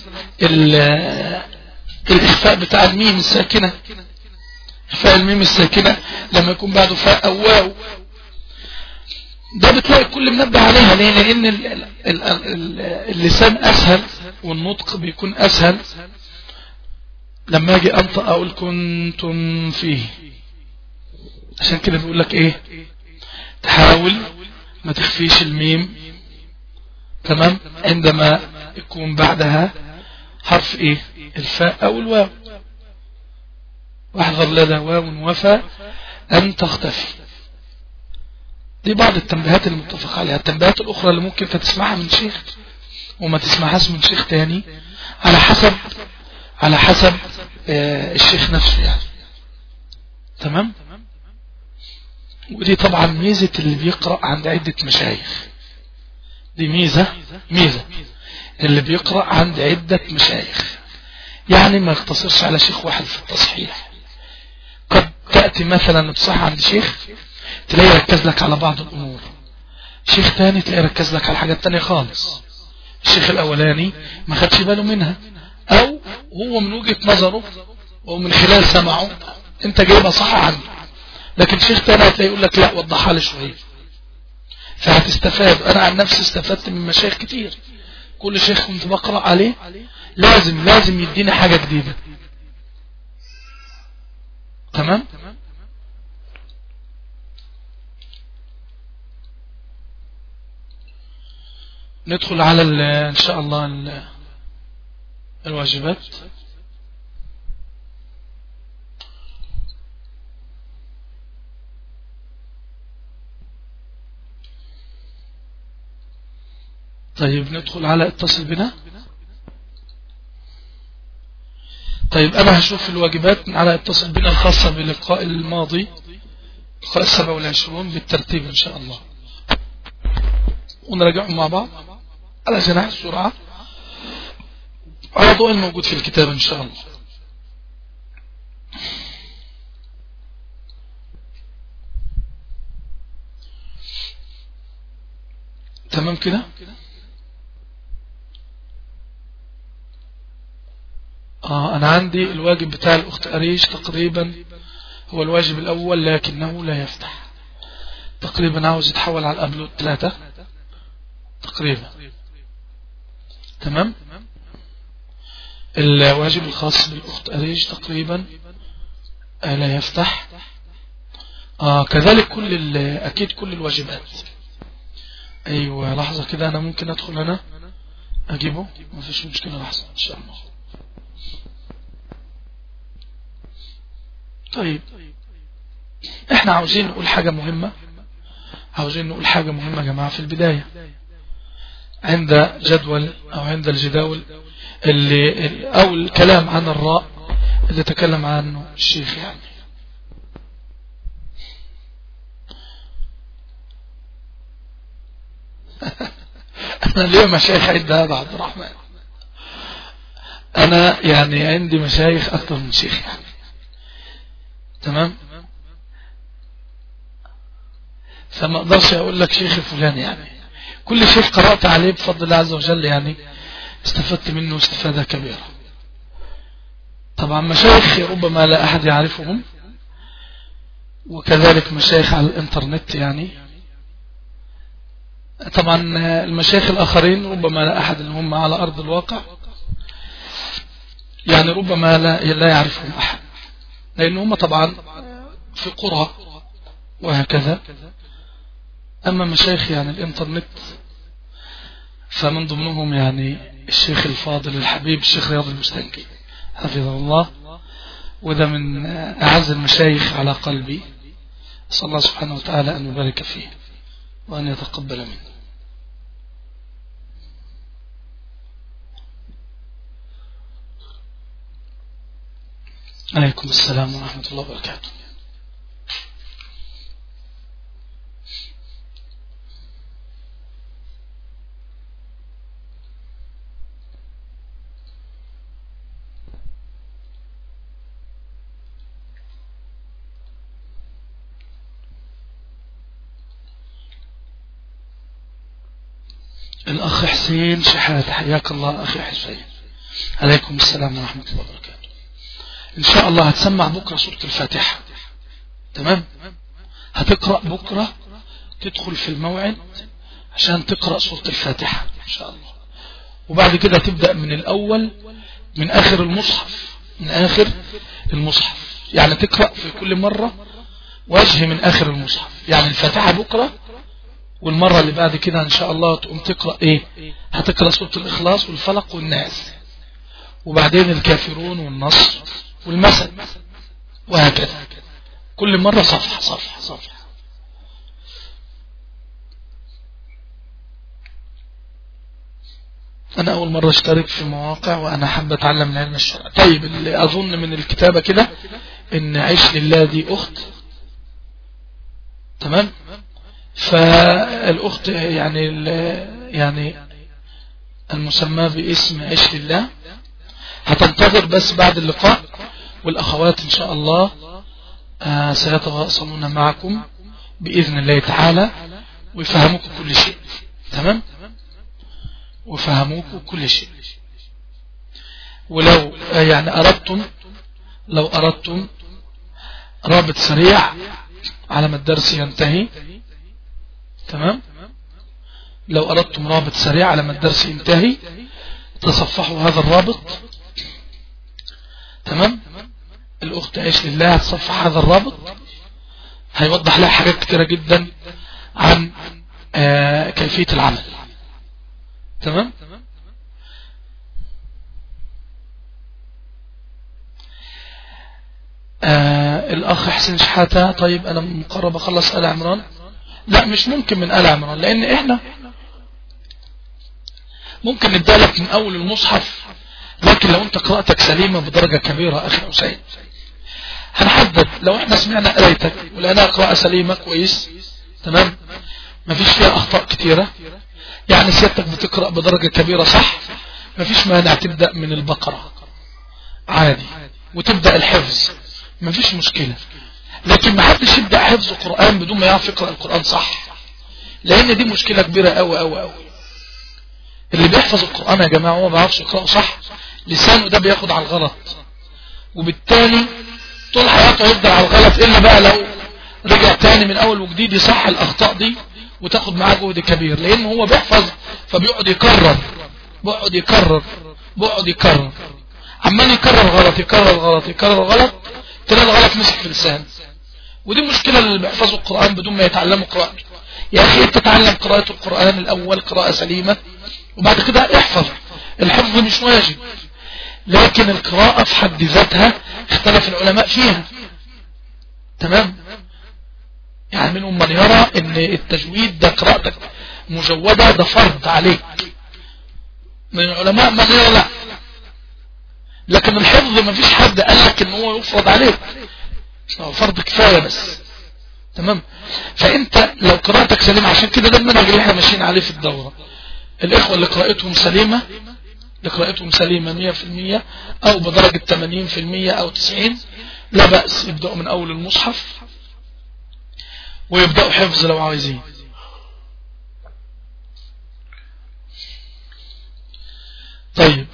الاخفاء بتاع الميم الساكنة اخفاء الميم الساكنة لما يكون بعده فاء او واو ده بتلاقي الكل منبه عليها ليه لان اللسان اسهل والنطق بيكون اسهل لما اجي انطق اقول كنتم فيه عشان كده بيقول لك ايه تحاول ما تخفيش الميم تمام عندما يكون بعدها حرف ايه الفاء او الواو واحذر لدى واو وفى ان تختفي دي بعض التنبيهات المتفق عليها التنبيهات الاخرى اللي ممكن تسمعها من شيخ وما تسمعهاش من شيخ تاني على حسب على حسب آه الشيخ نفسه يعني تمام ودي طبعا ميزة اللي بيقرأ عند عدة مشايخ دي ميزة ميزة اللي بيقرأ عند عدة مشايخ يعني ما يقتصرش على شيخ واحد في التصحيح قد تأتي مثلا بصح عند شيخ تلاقي ركز لك على بعض الأمور شيخ تاني تلاقي ركز لك على حاجات تانية خالص الشيخ الأولاني ما خدش باله منها أو هو من وجهة نظره ومن خلال سمعه انت جايبها صح عنه لكن شيخ تاني هتلاقي يقول لك لا وضحها لي شويه فهتستفاد انا عن نفسي استفدت من مشايخ كتير كل شيخ كنت بقرأ عليه لازم لازم يديني حاجة جديدة تمام ندخل على ان شاء الله الواجبات طيب ندخل على اتصل بنا طيب أنا هشوف الواجبات على اتصل بنا الخاصة بلقاء الماضي لقاء السبع والعشرون بالترتيب إن شاء الله ونراجعهم مع بعض على جناح السرعة على ضوء الموجود في الكتاب إن شاء الله تمام كده آه أنا عندي الواجب بتاع الأخت أريش تقريبا هو الواجب الأول لكنه لا يفتح تقريبا عاوز يتحول على الأبلود ثلاثة تقريبا تمام الواجب الخاص بالأخت أريج تقريبا آه لا يفتح آه كذلك كل أكيد كل الواجبات أيوة لحظة كده أنا ممكن أدخل هنا أجيبه ما فيش مشكلة لحظة إن شاء الله طيب احنا عاوزين نقول حاجة مهمة عاوزين نقول حاجة مهمة يا جماعة في البداية عند جدول او عند الجداول اللي او الكلام عن الراء اللي تكلم عنه الشيخ يعني انا اليوم مشايخ عند هذا عبد الرحمن انا يعني عندي مشايخ اكثر من شيخ يعني تمام فما اقدرش اقول لك شيخ فلان يعني كل شيخ قرأت عليه بفضل الله عز وجل يعني استفدت منه استفادة كبيرة طبعا مشايخ ربما لا أحد يعرفهم وكذلك مشايخ على الانترنت يعني طبعا المشايخ الآخرين ربما لا أحد اللي هم على أرض الواقع يعني ربما لا, لا يعرفهم أحد لأن هم طبعا في قرى وهكذا أما مشايخ يعني الإنترنت فمن ضمنهم يعني الشيخ الفاضل الحبيب الشيخ رياض المستنكي حفظه الله وده من أعز المشايخ على قلبي صلى الله سبحانه وتعالى أن يبارك فيه وأن يتقبل منه عليكم السلام ورحمة الله وبركاته الأخ حسين شحاتة حياك الله أخي حسين عليكم السلام ورحمة الله وبركاته ان شاء الله هتسمع بكرة سورة الفاتحة تمام هتقرأ بكرة تدخل في الموعد عشان تقرأ سورة الفاتحة ان شاء الله وبعد كده تبدأ من الاول من اخر المصحف من اخر المصحف يعني تقرأ في كل مرة وجه من اخر المصحف يعني الفاتحة بكرة والمرة اللي بعد كده ان شاء الله تقوم تقرأ ايه هتقرأ سورة الاخلاص والفلق والناس وبعدين الكافرون والنصر والمثل وهكذا كل مرة صفحة صفحة صفحة أنا أول مرة اشترك في مواقع وأنا حابة أتعلم من علم الشرع طيب اللي أظن من الكتابة كده إن عيش لله دي أخت تمام فالأخت يعني يعني المسمى باسم عيش لله هتنتظر بس بعد اللقاء والأخوات إن شاء الله آه، سيتواصلون معكم بإذن الله تعالى ويفهموك كل شيء تمام وفهموك كل شيء ولو يعني أردتم لو أردتم رابط سريع على ما الدرس ينتهي تمام لو أردتم رابط سريع على ما الدرس ينتهي تصفحوا هذا الرابط تمام الأخت عيش لله تصفح هذا الرابط هيوضح لها حاجات كتيرة جدا عن آه كيفية العمل تمام آه الأخ حسين شحاتة طيب أنا مقرب أخلص آل عمران لا مش ممكن من آل عمران لأن إحنا ممكن نبدأ لك من أول المصحف لكن لو أنت قراءتك سليمة بدرجة كبيرة أخي حسين هنحدد لو احنا سمعنا قرايتك ولقيناها قراءة سليمة كويس تمام مفيش فيها أخطاء كتيرة يعني سيادتك بتقرأ بدرجة كبيرة صح مفيش مانع تبدأ من البقرة عادي وتبدأ الحفظ مفيش مشكلة لكن ما حدش يبدأ حفظ القرآن بدون ما يعرف يقرأ القرآن صح لأن دي مشكلة كبيرة أوي أوي أوي اللي بيحفظ القرآن يا جماعة هو ما بيعرفش يقرأه صح لسانه ده بياخد على الغلط وبالتالي طول حياته يفضل على الغلط إلا بقى لو رجع تاني من أول وجديد يصح الأخطاء دي وتاخد معاه جهد كبير لأنه هو بيحفظ فبيقعد يكرر بيقعد يكرر بيقعد يكرر عمال يكرر غلط يكرر غلط يكرر غلط تلاقي الغلط مسك في لسانه ودي مشكلة اللي بيحفظوا القرآن بدون ما يتعلموا قراءته يا أخي أنت تتعلم قراءة القرآن الأول قراءة سليمة وبعد كده احفظ الحفظ مش واجب لكن القراءة في حد ذاتها اختلف العلماء فيها تمام يعني منهم من يرى ان التجويد ده قراءتك مجودة ده فرض عليك من العلماء من يرى لا لكن الحفظ ما فيش حد قال لك ان هو يفرض عليك فرض كفاية بس تمام فانت لو قراءتك سليمة عشان كده ده المنهج اللي احنا ماشيين عليه في الدورة الاخوة اللي قراءتهم سليمة اللي قراءتهم سليمة مية في المية او بدرجة تمانين في المية او تسعين لا بأس يبدأوا من اول المصحف ويبدأوا حفظ لو عايزين طيب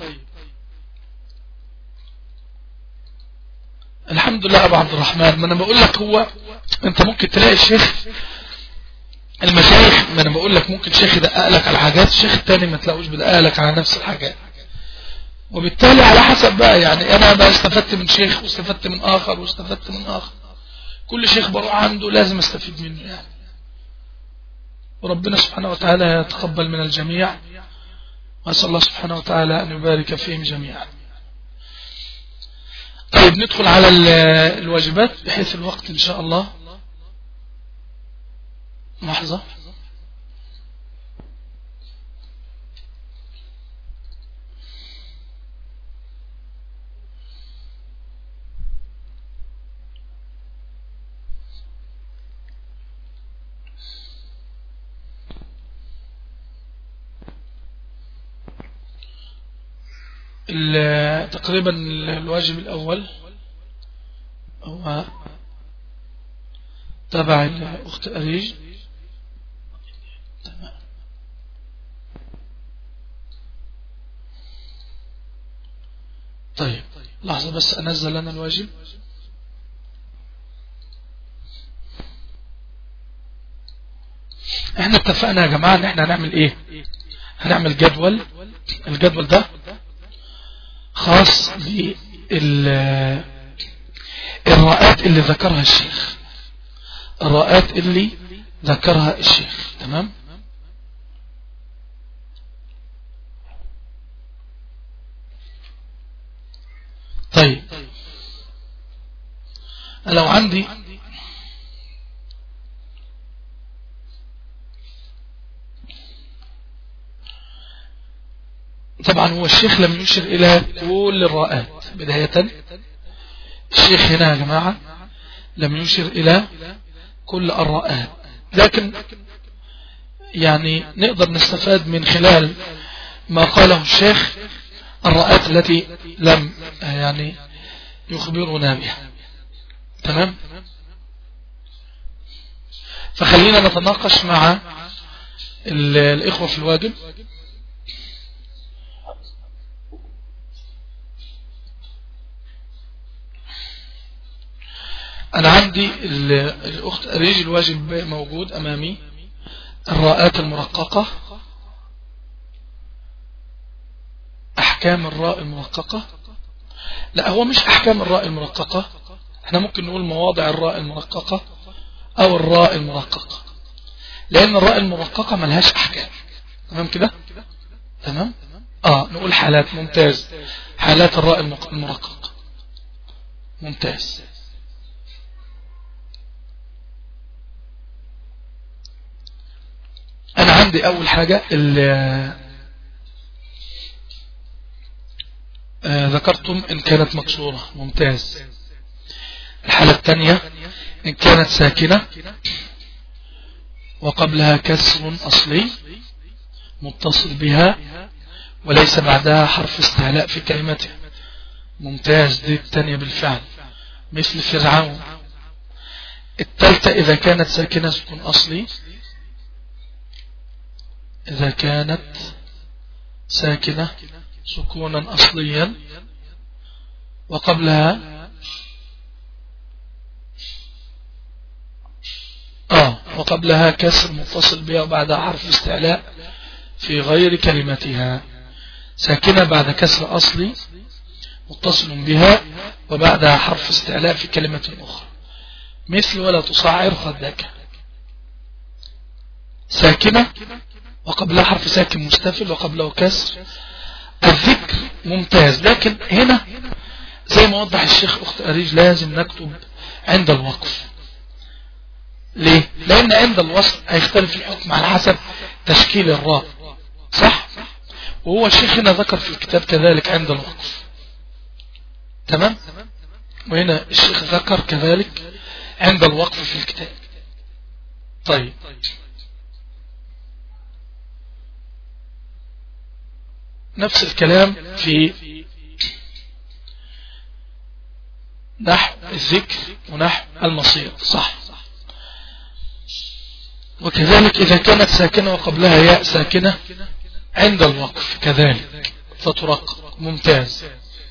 الحمد لله ابو عبد الرحمن ما انا بقول لك هو انت ممكن تلاقي الشيخ المشايخ ما انا بقول لك ممكن شيخ يدقق لك على حاجات الشيخ التاني ما تلاقوش بيدقق لك على نفس الحاجات وبالتالي على حسب بقى يعني انا بقى استفدت من شيخ واستفدت من اخر واستفدت من اخر كل شيخ بروح عنده لازم استفيد منه يعني وربنا سبحانه وتعالى يتقبل من الجميع وأسأل الله سبحانه وتعالى أن يبارك فيهم جميعا طيب ندخل على الواجبات بحيث الوقت إن شاء الله لحظة تقريبا الواجب الأول هو تبع الأخت أريج طيب لحظة بس أنزل لنا الواجب احنا اتفقنا يا جماعة ان احنا هنعمل ايه هنعمل جدول الجدول ده خاص بالرائات اللي ذكرها الشيخ الرائات اللي ذكرها الشيخ تمام طيب لو عندي طبعا هو الشيخ لم يشر إلى كل الرائات بداية الشيخ هنا يا جماعة لم يشر إلى كل الرائات لكن يعني نقدر نستفاد من خلال ما قاله الشيخ الرائات التي لم يعني يخبرنا بها تمام فخلينا نتناقش مع الإخوة في الواجب أنا عندي الأخت أريج الواجب موجود أمامي الراءات المرققة أحكام الراء المرققة لا هو مش أحكام الراء المرققة احنا ممكن نقول مواضع الراء المرققة أو الراء المرققة لأن الراء المرققة ملهاش أحكام تمام كده تمام آه نقول حالات ممتاز حالات الراء المرققة ممتاز أنا عندي أول حاجة آه ذكرتم إن كانت مكسورة ممتاز الحالة الثانية إن كانت ساكنة وقبلها كسر أصلي متصل بها وليس بعدها حرف استعلاء في كلمته ممتاز دي الثانية بالفعل مثل فرعون الثالثة إذا كانت ساكنة سكون أصلي إذا كانت ساكنة سكونا أصليا وقبلها آه وقبلها كسر متصل بها وبعدها حرف استعلاء في غير كلمتها ساكنة بعد كسر أصلي متصل بها وبعدها حرف استعلاء في كلمة أخرى مثل ولا تصعر خدك ساكنة وقبلها حرف ساكن مستفل وقبله كسر الذكر ممتاز لكن هنا زي ما وضح الشيخ أخت أريج لازم نكتب عند الوقف ليه لأن عند الوصل هيختلف الحكم على حسب تشكيل الراء صح وهو الشيخ هنا ذكر في الكتاب كذلك عند الوقف تمام وهنا الشيخ ذكر كذلك عند الوقف في الكتاب طيب نفس الكلام في نحو الذكر ونحو المصير صح وكذلك إذا كانت ساكنة وقبلها ياء ساكنة عند الوقف كذلك فترق ممتاز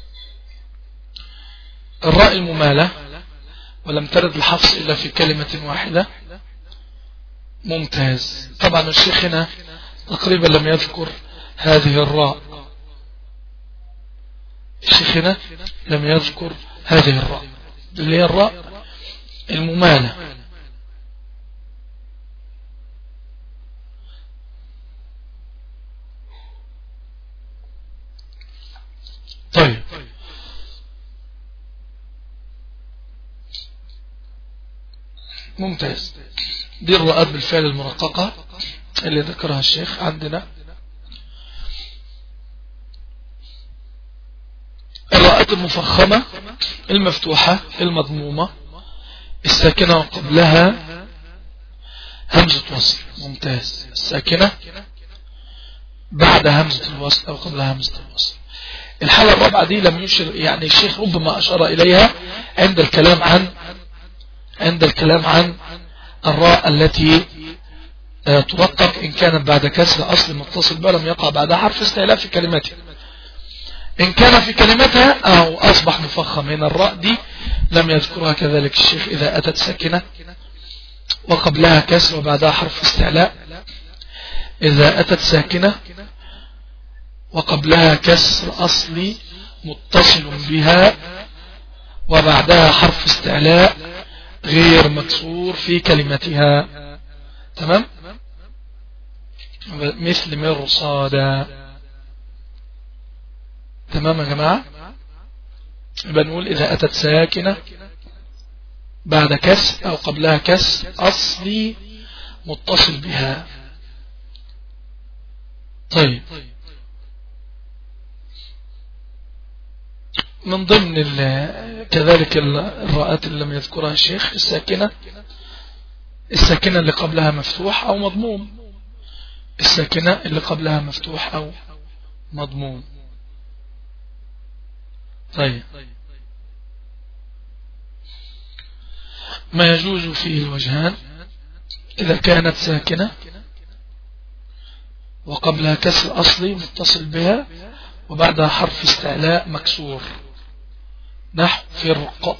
الراء الممالة ولم ترد الحفص إلا في كلمة واحدة ممتاز طبعا الشيخ هنا تقريبا لم يذكر هذه الراء الشيخ هنا لم يذكر هذه الراء اللي هي الراء الممالة طيب ممتاز دي الرؤات بالفعل المرققة اللي ذكرها الشيخ عندنا الرؤات المفخمة المفتوحة المضمومة الساكنة وقبلها همزة وصل ممتاز الساكنة بعد همزة الوصل أو قبلها همزة الوصل الحالة الرابعة دي لم يشر يعني الشيخ ربما أشار إليها عند الكلام عن عند الكلام عن الراء التي آه، ترقق إن كانت بعد كسر أصل متصل بها لم يقع بعدها حرف استعلاء في كلمته إن كان في كلمتها أو أصبح مفخم من الراء دي لم يذكرها كذلك الشيخ إذا أتت ساكنة وقبلها كسر وبعدها حرف استعلاء إذا أتت ساكنة وقبلها كسر أصلي متصل بها وبعدها حرف استعلاء غير مكسور في كلمتها تمام مثل مرصادا تمام يا جماعة يبقى نقول إذا أتت ساكنة بعد كسر أو قبلها كسر أصلي متصل بها طيب من ضمن كذلك الراءات اللي لم يذكرها الشيخ الساكنة الساكنة اللي قبلها مفتوح أو مضموم الساكنة اللي قبلها مفتوح أو مضموم طيب ما يجوز فيه الوجهان إذا كانت ساكنة وقبلها كسر أصلي متصل بها وبعدها حرف استعلاء مكسور نحو فرق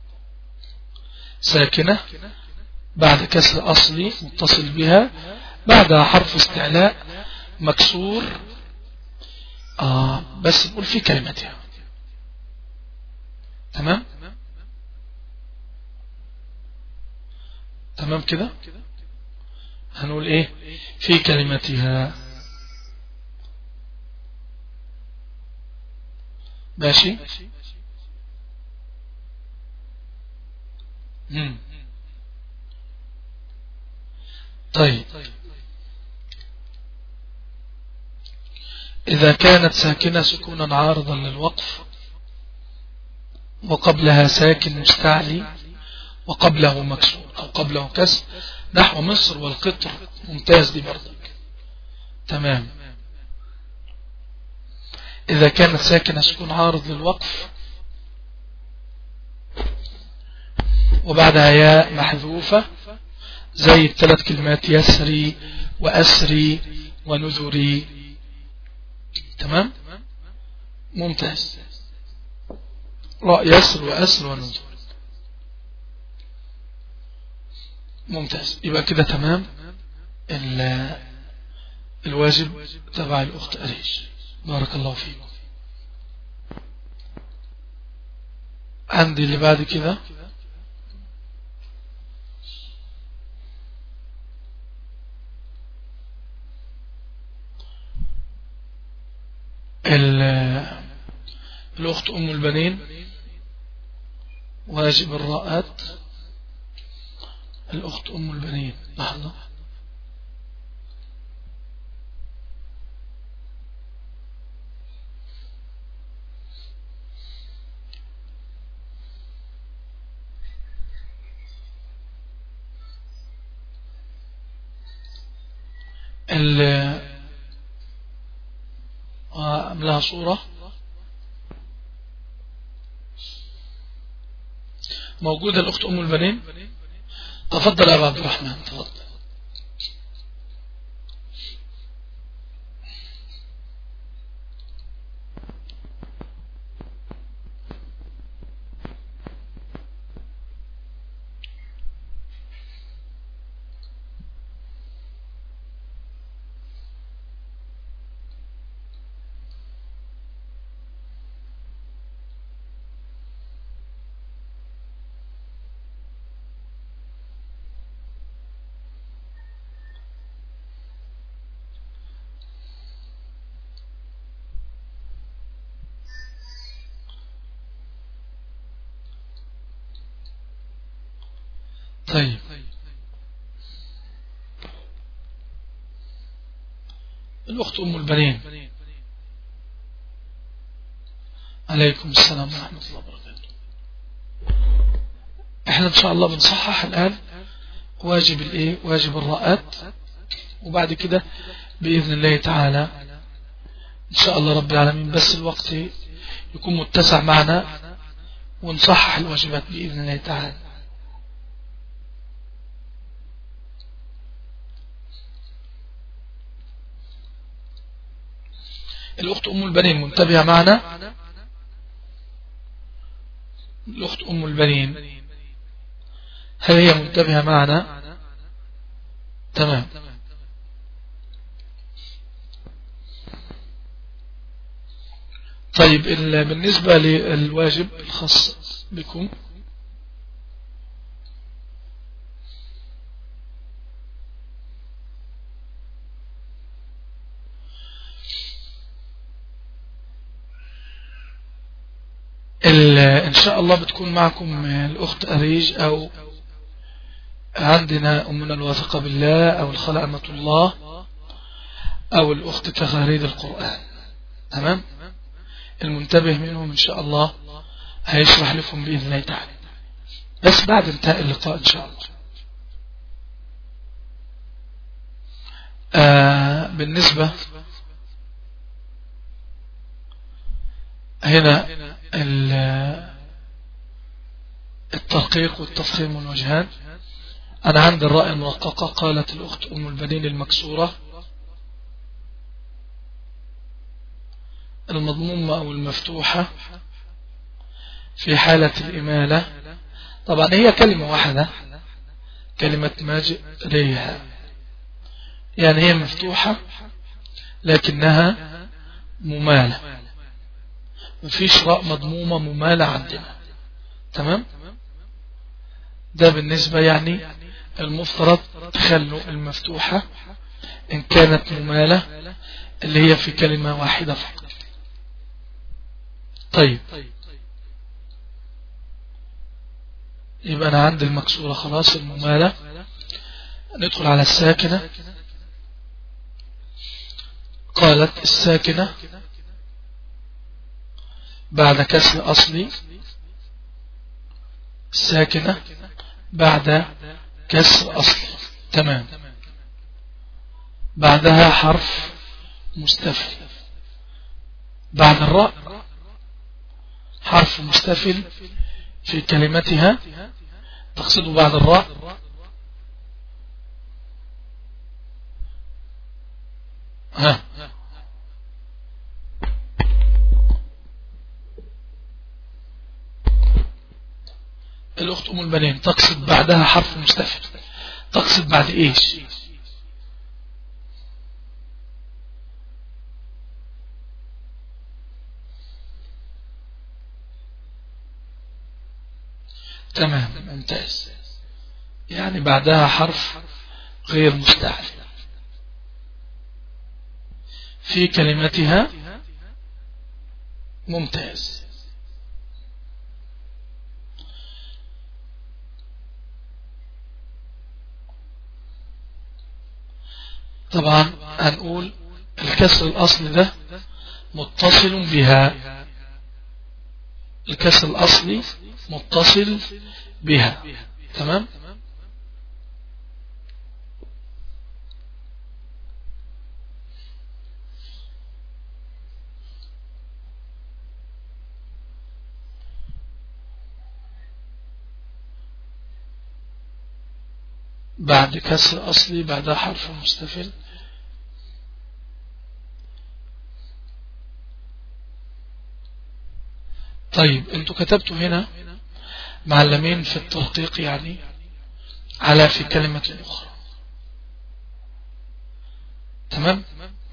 ساكنة بعد كسر أصلي متصل بها بعدها حرف استعلاء مكسور آه بس نقول في كلمتها تمام تمام كده هنقول ايه في كلمتها ماشي مم. طيب إذا كانت ساكنة سكونا عارضا للوقف وقبلها ساكن مستعلي وقبله مكسور أو قبله كسر نحو مصر والقطر ممتاز دي برضك تمام إذا كانت ساكنة سكون عارض للوقف وبعدها ياء محذوفة زي الثلاث كلمات يسري وأسري ونذري تمام ممتاز راء يسر وأسر ونذر ممتاز يبقى كده تمام الواجب تبع الأخت أريج بارك الله فيك عندي اللي بعد كده الأخت أم البنين واجب الراءات الأخت أم البنين لحظة آه، لها صورة موجودة الأخت أم البنين تفضل يا عبد الرحمن تفضل طيب الأخت أم البنين عليكم السلام ورحمة الله وبركاته احنا ان شاء الله بنصحح الآن واجب الايه واجب الراءات وبعد كده بإذن الله تعالى ان شاء الله رب العالمين بس الوقت يكون متسع معنا ونصحح الواجبات بإذن الله تعالى الأخت أم البنين منتبهة معنا الأخت أم البنين هل هي منتبهة معنا تمام طيب بالنسبة للواجب الخاص بكم إن شاء الله بتكون معكم الأخت أريج أو عندنا أمنا الواثقة بالله أو الخلع أمة الله أو الأخت تغاريد القرآن تمام المنتبه منهم إن شاء الله هيشرح لكم بإذن الله تعالى بس بعد انتهاء اللقاء إن شاء الله آه بالنسبة هنا الترقيق والتفخيم والوجهان أنا عند الراء المرققة قالت الأخت أم البنين المكسورة المضمومة أو المفتوحة في حالة الإمالة طبعا هي كلمة واحدة كلمة ماجئ ريها يعني هي مفتوحة لكنها ممالة مفيش راء مضمومة ممالة عندنا تمام ده بالنسبة يعني المفترض تخلوا المفتوحة إن كانت ممالة اللي هي في كلمة واحدة فقط طيب يبقى أنا عندي المكسورة خلاص الممالة ندخل على الساكنة قالت الساكنة بعد كسر أصلي الساكنة بعد كسر أصلي تمام بعدها حرف مستفل بعد الراء حرف مستفل في كلمتها تقصد بعد الراء ها الأخت أم البنين تقصد بعدها حرف مستفل تقصد بعد إيش تمام ممتاز يعني بعدها حرف غير مستعد في كلمتها ممتاز طبعا هنقول الكسر الأصلي ده متصل بها الكسر الأصلي متصل بها تمام بعد كسر أصلي بعد حرف مستفل طيب انتوا كتبتوا هنا معلمين في الترقيق يعني على في كلمة أخرى تمام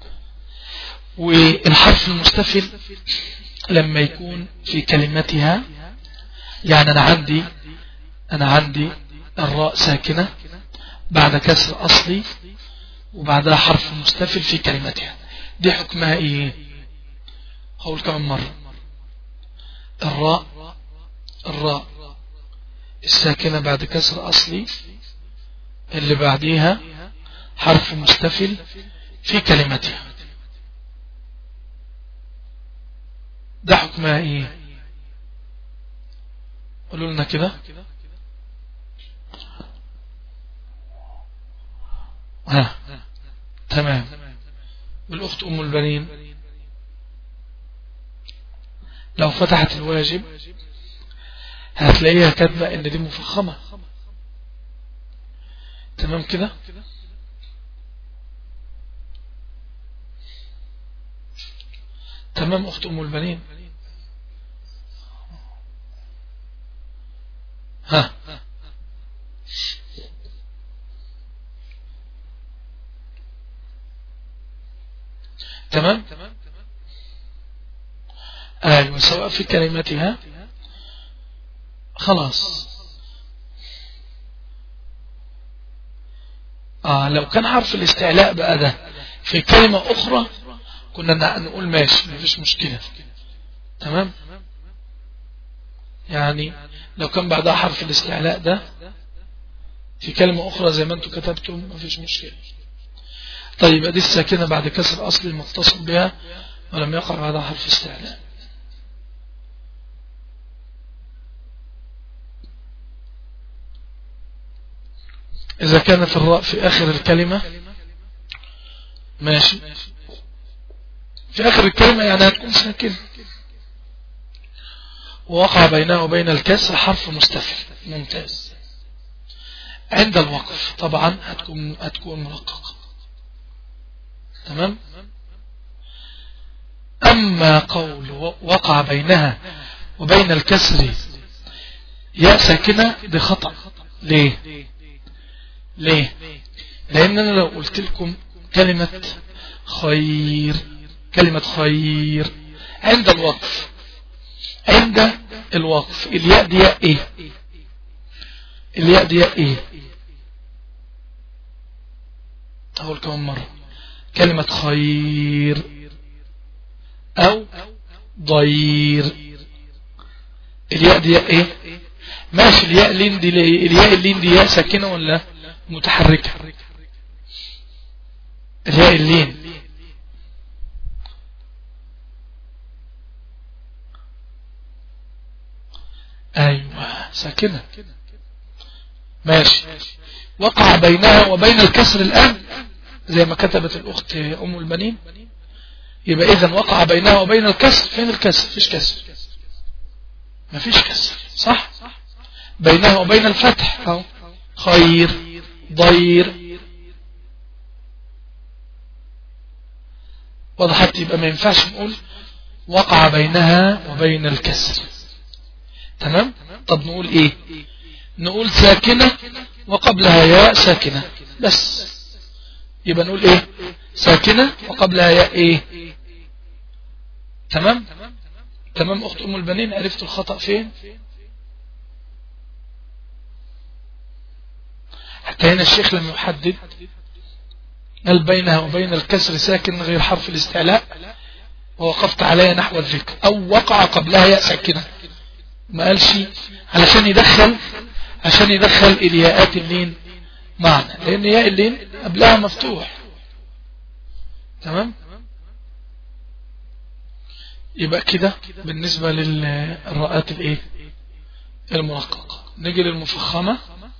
والحرف المستفل لما يكون في كلمتها يعني أنا عندي أنا عندي الراء ساكنة بعد كسر أصلي وبعدها حرف مستفل في كلمتها دي حكمها إيه هقول كمان مرة الراء الراء الساكنة بعد كسر أصلي اللي بعديها حرف مستفل في كلمتها ده حكمها ايه قولوا لنا كده ها تمام والأخت أم البنين لو فتحت الواجب هتلاقيها كاتبة ان دي مفخمة تمام كده تمام اخت ام البنين ها تمام ايوه سواء في كلماتها خلاص آه لو كان حرف الاستعلاء بقى ده في كلمة أخرى كنا نقول ماشي مفيش مشكلة تمام يعني لو كان بعدها حرف الاستعلاء ده في كلمة أخرى زي ما أنتم كتبتم مفيش مشكلة طيب أدي الساكنة بعد كسر أصل المتصل بها ولم يقع بعدها حرف استعلاء إذا كانت الراء في آخر الكلمة ماشي في آخر الكلمة يعني هتكون ساكنة ووقع بينها وبين الكسر حرف مستفل ممتاز عند الوقف طبعا هتكون هتكون مرققة تمام أما قول وقع بينها وبين الكسر ياء ساكنة بخطأ ليه ليه لأن أنا لو قلت لكم كلمة خير كلمة خير عند الوقف عند الوقف الياء دي ياء ايه الياء دي ياء ايه اقول كمان مرة كلمة خير او ضير الياء دي ياء ايه ماشي الياء اللين دي الياء اللين دي ياء ساكنة ولا متحركة الياء اللين ايوه ساكنة ماشي وقع بينها وبين الكسر الان زي ما كتبت الاخت ام البنين يبقى اذا وقع بينها وبين الكسر فين الكسر فيش كسر ما فيش كسر صح بينها وبين الفتح اهو خير ضير وضحت يبقى ما ينفعش نقول وقع بينها وبين الكسر تمام طب نقول ايه نقول ساكنة وقبلها ياء ساكنة بس يبقى نقول ايه ساكنة وقبلها ياء ايه تمام تمام اخت ام البنين عرفت الخطأ فين حتى هنا الشيخ لم يحدد هل بينها وبين الكسر ساكن غير حرف الاستعلاء ووقفت عليها نحو الذكر او وقع قبلها ياء ساكنة ما قالش علشان يدخل عشان يدخل الياءات اللين معنا لان ياء اللين قبلها مفتوح تمام يبقى كده بالنسبة للراءات الايه المرققة نيجي للمفخمة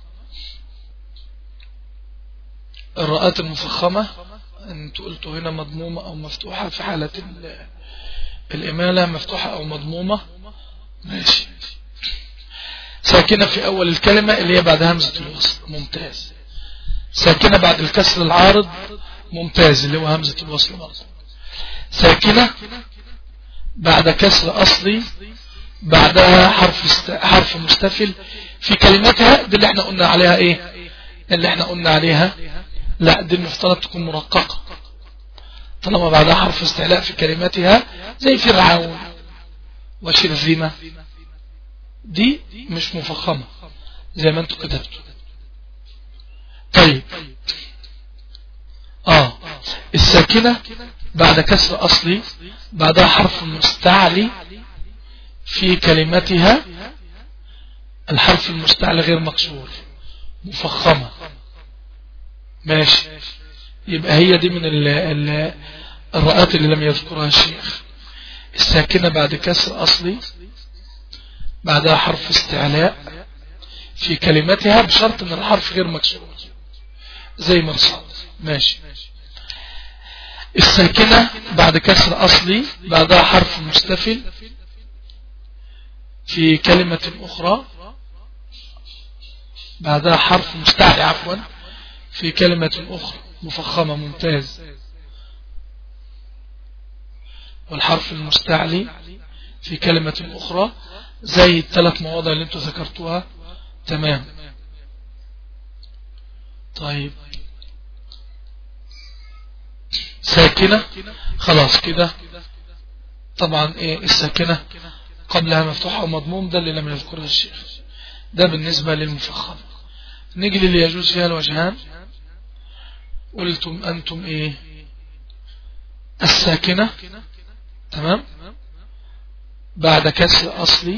الراءات المفخمة انتوا قلتوا هنا مضمومة او مفتوحة في حالة الامالة مفتوحة او مضمومة ماشي ساكنة في أول الكلمة اللي هي بعد همزة الوصل ممتاز ساكنة بعد الكسر العارض ممتاز اللي هو همزة الوصل برضه ساكنة بعد كسر أصلي بعدها حرف است... حرف مستفل في كلماتها دي اللي احنا قلنا عليها ايه اللي احنا قلنا عليها لا دي المفترض تكون مرققة طالما بعدها حرف استعلاء في كلماتها زي فرعون وشرذمة دي مش مفخمة زي ما انتوا كتبتوا طيب اه الساكنة بعد كسر أصلي بعدها حرف مستعلي في كلمتها الحرف المستعلي غير مكسور مفخمة ماشي يبقى هي دي من ال ال الرؤات اللي لم يذكرها الشيخ الساكنة بعد كسر أصلي بعدها حرف استعلاء في كلمتها بشرط ان الحرف غير مكسور زي مرصاد ماشي الساكنة بعد كسر أصلي بعدها حرف مستفل في كلمة أخرى بعدها حرف مستعلي عفوا في كلمة أخرى مفخمة ممتاز والحرف المستعلي في كلمة أخرى زي الثلاث مواضع اللي انتوا ذكرتوها تمام طيب ساكنة خلاص كده طبعا ايه الساكنة قبلها مفتوحة ومضموم ده اللي لم يذكره الشيخ ده بالنسبة للمفخم نيجي للي يجوز فيها الوجهان قلتم أنتم إيه الساكنة تمام بعد كسر أصلي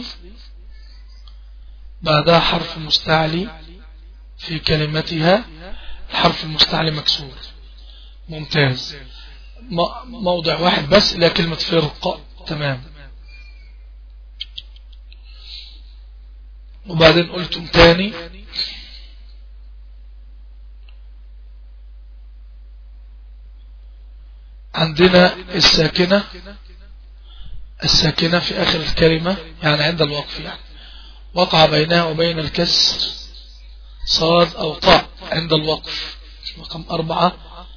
بعدها حرف مستعلي في كلمتها الحرف المستعلي مكسور ممتاز موضع واحد بس اللي كلمة فرق تمام وبعدين قلتم تاني عندنا الساكنة الساكنة في آخر الكلمة يعني عند الوقف يعني وقع بينها وبين الكسر صاد أو طاء عند الوقف رقم أربعة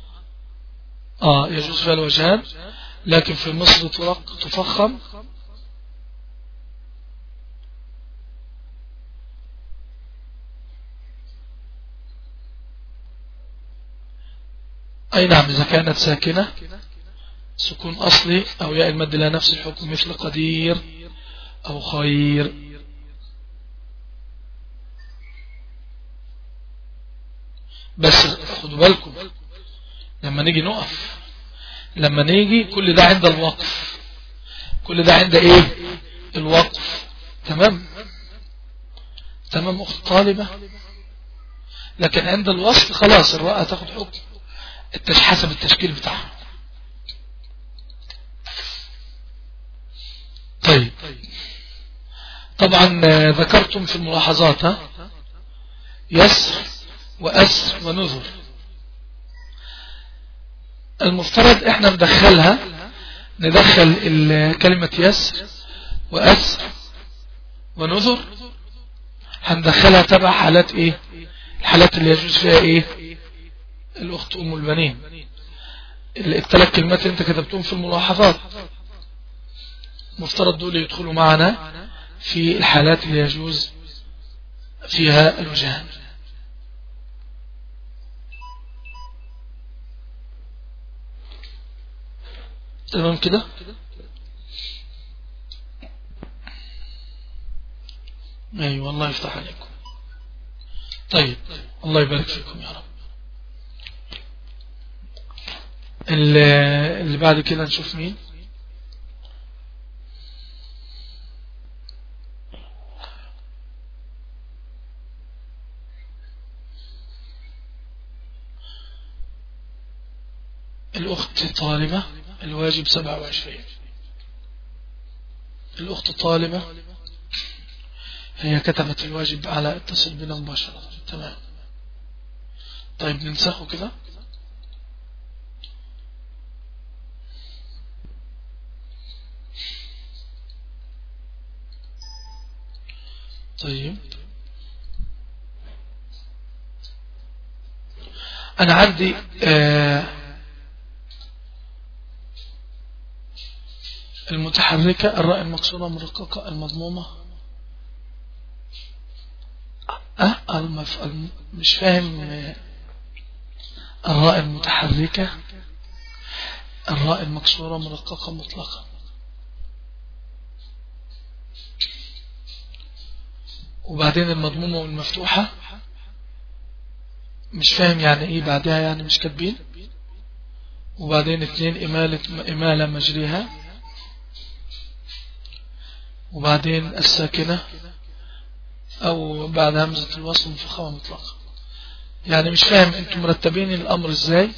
آه يجوز فيها الوجهان لكن في مصر تفخم أي نعم إذا كانت ساكنة سكون أصلي أو ياء المد لها نفس الحكم مثل قدير أو خير بس خدوا بالكم لما نيجي نقف لما نيجي كل ده عند الوقف كل ده عند ايه الوقف تمام تمام اخت طالبة لكن عند الوصف خلاص الرأى تاخد حكم حسب التشكيل بتاعها طيب طبعا ذكرتم في الملاحظات ها يسر وأسر ونذر المفترض احنا ندخلها ندخل كلمة يسر وأسر ونذر هندخلها تبع حالات ايه الحالات اللي يجوز فيها ايه الأخت أم البنين الثلاث كلمات انت كتبتهم في الملاحظات مفترض دول يدخلوا معنا في الحالات اللي يجوز فيها الوجهان تمام كده ايوه الله يفتح عليكم طيب الله يبارك فيكم يا رب اللي بعد كده نشوف مين الأخت طالبة الواجب سبعة وعشرين الأخت طالبة هي كتبت الواجب على اتصل بنا مباشرة تمام طيب ننسخه كده طيب أنا عندي آه المتحركة الراء المقصورة مرققة المضمومة أه المف... مش فاهم الراء المتحركة الراء المكسورة مرققة مطلقة وبعدين المضمومة والمفتوحة مش فاهم يعني ايه بعدها يعني مش كاتبين وبعدين اثنين إمالة, إمالة مجريها وبعدين الساكنة أو بعد همزة الوصل مفخمة مطلقة يعني مش فاهم انتم مرتبين الأمر ازاي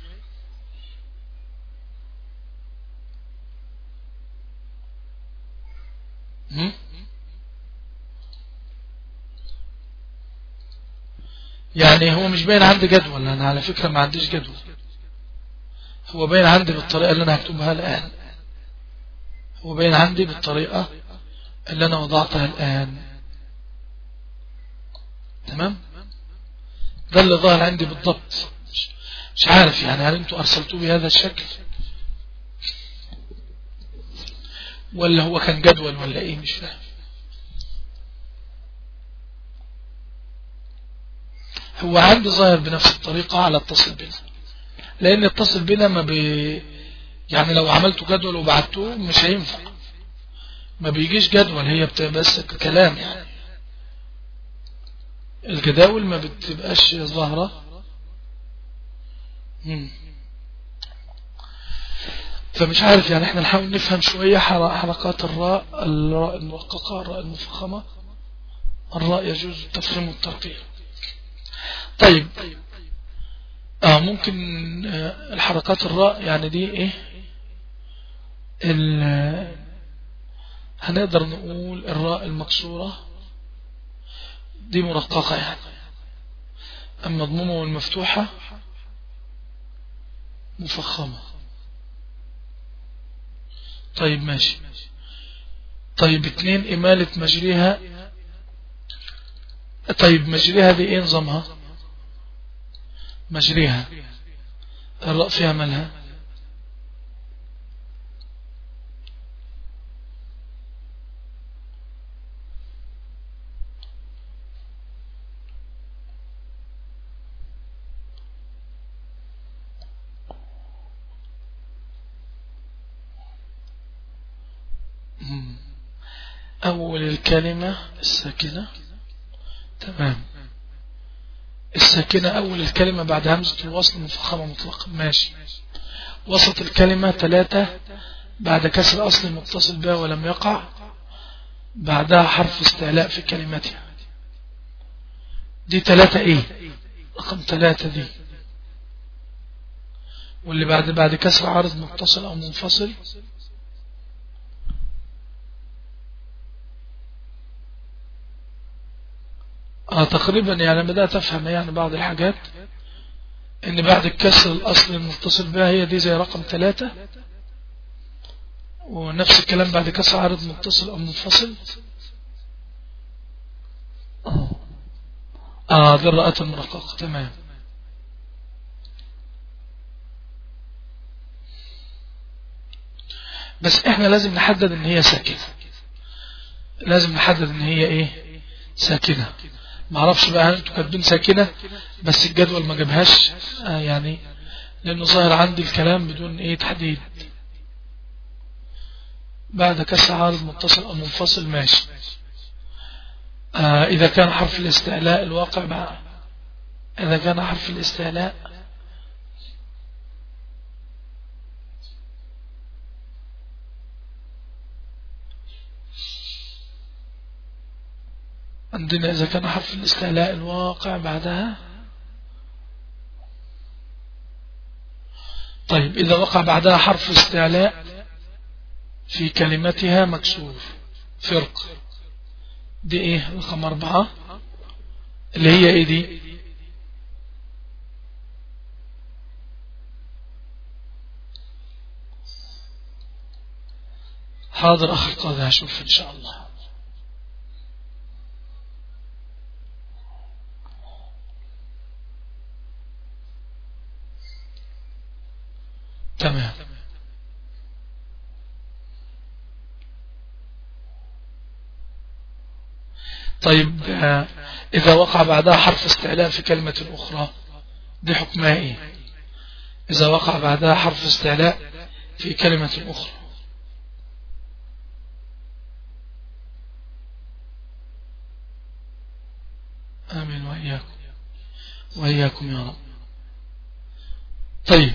يعني هو مش باين عندي جدول أنا على فكرة ما عنديش جدول هو باين عندي بالطريقة اللي أنا هكتبها الآن هو باين عندي بالطريقة اللي أنا وضعتها الآن تمام ده اللي ظهر عندي بالضبط مش عارف يعني هل انتوا أرسلتوه بهذا الشكل ولا هو كان جدول ولا ايه مش فاهم هو عندي ظاهر بنفس الطريقة على اتصل بنا لان اتصل بنا ما بي يعني لو عملته جدول وبعتوه مش هينفع ما بيجيش جدول هي بس كلام يعني الجداول ما بتبقاش ظاهرة فمش عارف يعني احنا نحاول نفهم شوية حلقات الراء الراء المرققة الراء المفخمة الراء يجوز التفخيم والترقيق طيب اه ممكن آه الحركات الراء يعني دي ايه هنقدر نقول الراء المكسورة دي مرققة يعني أما المضمومة والمفتوحة مفخمة طيب ماشي طيب اتنين إمالة مجريها طيب مجريها دي ايه نظامها مجريها الراء فيها مالها أول الكلمة الساكنة تمام الساكنة أول الكلمة بعد همزة الوصل مفخمة مطلقا ماشي وسط الكلمة ثلاثة بعد كسر أصل متصل بها ولم يقع بعدها حرف استعلاء في كلمتها دي ثلاثة ايه رقم ثلاثة دي واللي بعد بعد كسر عارض متصل أو منفصل آه تقريبا يعني بدأت أفهم يعني بعض الحاجات إن بعد الكسر الأصل المتصل بها هي دي زي رقم ثلاثة ونفس الكلام بعد كسر عارض متصل أو منفصل آه, آه دي الرأة المرققة تمام بس احنا لازم نحدد ان هي ساكنة لازم نحدد ان هي ايه ساكنة ما اعرفش بقى هل انتوا كاتبين ساكنة بس الجدول ما جابهاش آه يعني لانه ظاهر عندي الكلام بدون ايه تحديد بعد كسر عارض متصل او منفصل ماشي آه اذا كان حرف الاستعلاء الواقع مع اذا كان حرف الاستعلاء عندنا إذا كان حرف الاستعلاء الواقع بعدها طيب إذا وقع بعدها حرف استعلاء في كلمتها مكسور فرق دي ايه رقم أربعة اللي هي ايه دي حاضر أخي القاضي هشوف إن شاء الله تمام طيب إذا وقع بعدها حرف استعلاء في كلمة أخرى دي حكمها إيه إذا وقع بعدها حرف استعلاء في كلمة أخرى آمين وإياكم وإياكم يا رب طيب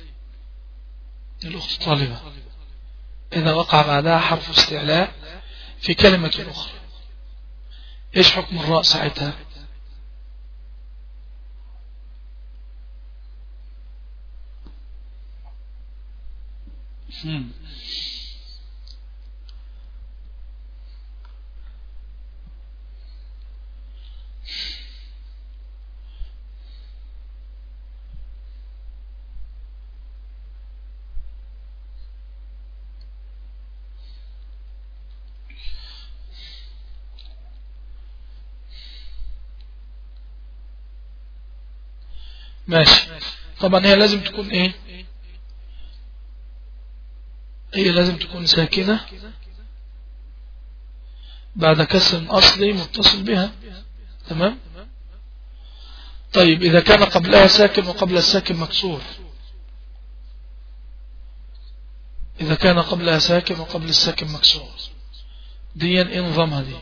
الأخت طالبة إذا وقع بعدها حرف استعلاء في كلمة أخرى إيش حكم الراء ساعتها ماشي طبعا هي لازم تكون ايه هي لازم تكون ساكنة بعد كسر أصلي متصل بها تمام طيب إذا كان قبلها ساكن وقبل الساكن مكسور إذا كان قبلها ساكن وقبل الساكن مكسور دي ايه نظامها دي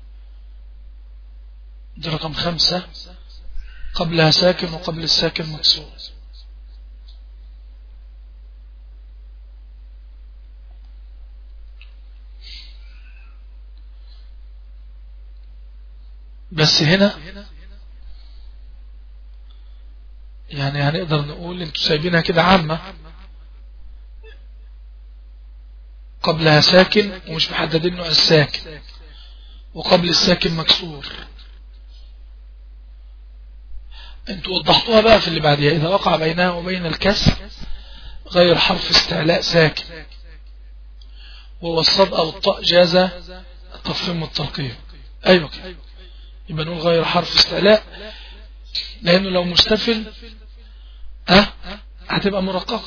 دي رقم خمسة قبلها ساكن وقبل الساكن مكسور بس هنا يعني هنقدر نقول انتوا سايبينها كده عامة قبلها ساكن ومش محددين نوع الساكن وقبل الساكن مكسور انتوا وضحتوها بقى في اللي بعدها إذا وقع بينها وبين الكسر غير حرف استعلاء ساكن وهو الصد أو الطاء جاز التفخيم والترقيم أيوة كده يبقى نقول غير حرف استعلاء لأنه لو مستفل أه هتبقى مرققة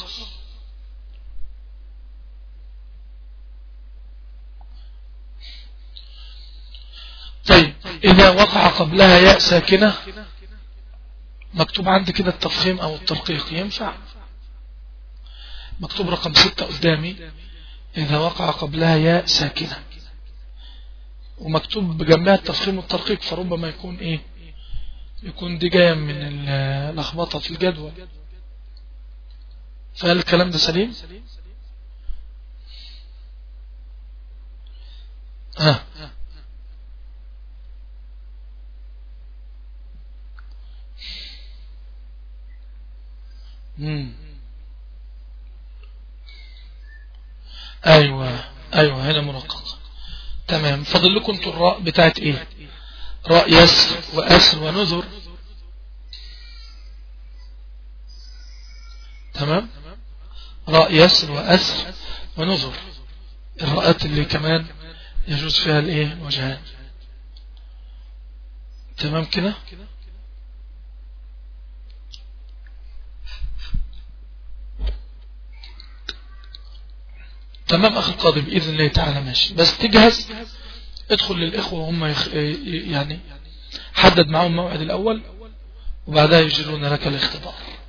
طيب إذا وقع قبلها ياء ساكنة مكتوب عندي كده التفخيم أو الترقيق ينفع مكتوب رقم ستة قدامي إذا وقع قبلها ياء ساكنة ومكتوب بجنبها التفخيم والترقيق فربما يكون إيه يكون دي جاية من اللخبطة في الجدول فهل الكلام ده سليم آه. مم. ايوه ايوه هنا مرقق تمام فاضل لكم انتوا الراء بتاعت ايه راء يسر واسر ونذر تمام راء يسر واسر ونذر الراءات اللي كمان يجوز فيها الايه الوجهان تمام كده تمام أخي القاضي بإذن الله تعالى ماشي بس تجهز ادخل للإخوة وهم يخ... يعني حدد معهم موعد الأول وبعدها يجرون لك الاختبار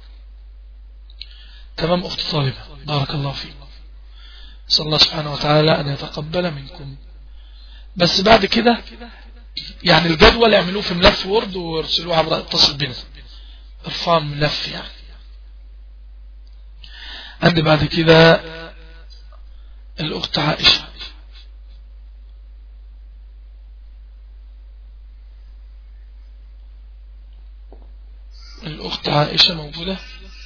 تمام أخت طالبة بارك الله فيك صلى الله سبحانه وتعالى أن يتقبل منكم بس بعد كده يعني الجدول يعملوه في ملف وورد ويرسلوه عبر اتصل بنا ارفعوا الملف يعني عندي بعد كده الأخت عائشة الأخت عائشة موجودة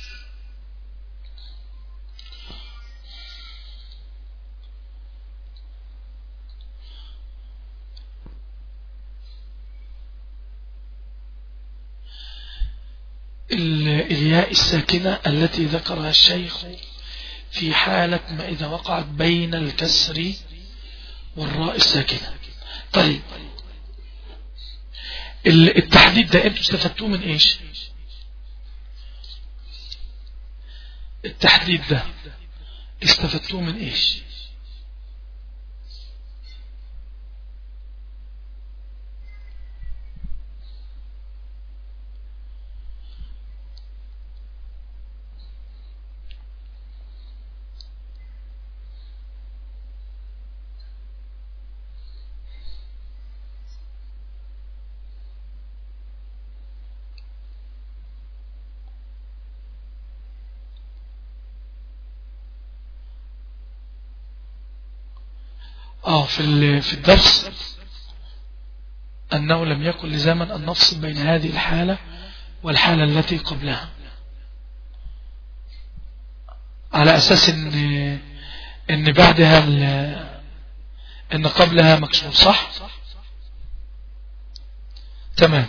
الياء الساكنة التي ذكرها الشيخ في حالة ما إذا وقعت بين الكسر والراء الساكنة طيب التحديد ده انتوا استفدتوه من ايش التحديد ده استفدتوه من ايش اه في في الدرس أنه لم يكن لزاما أن نفصل بين هذه الحالة والحالة التي قبلها على أساس أن أن بعدها أن قبلها مكسور صح تمام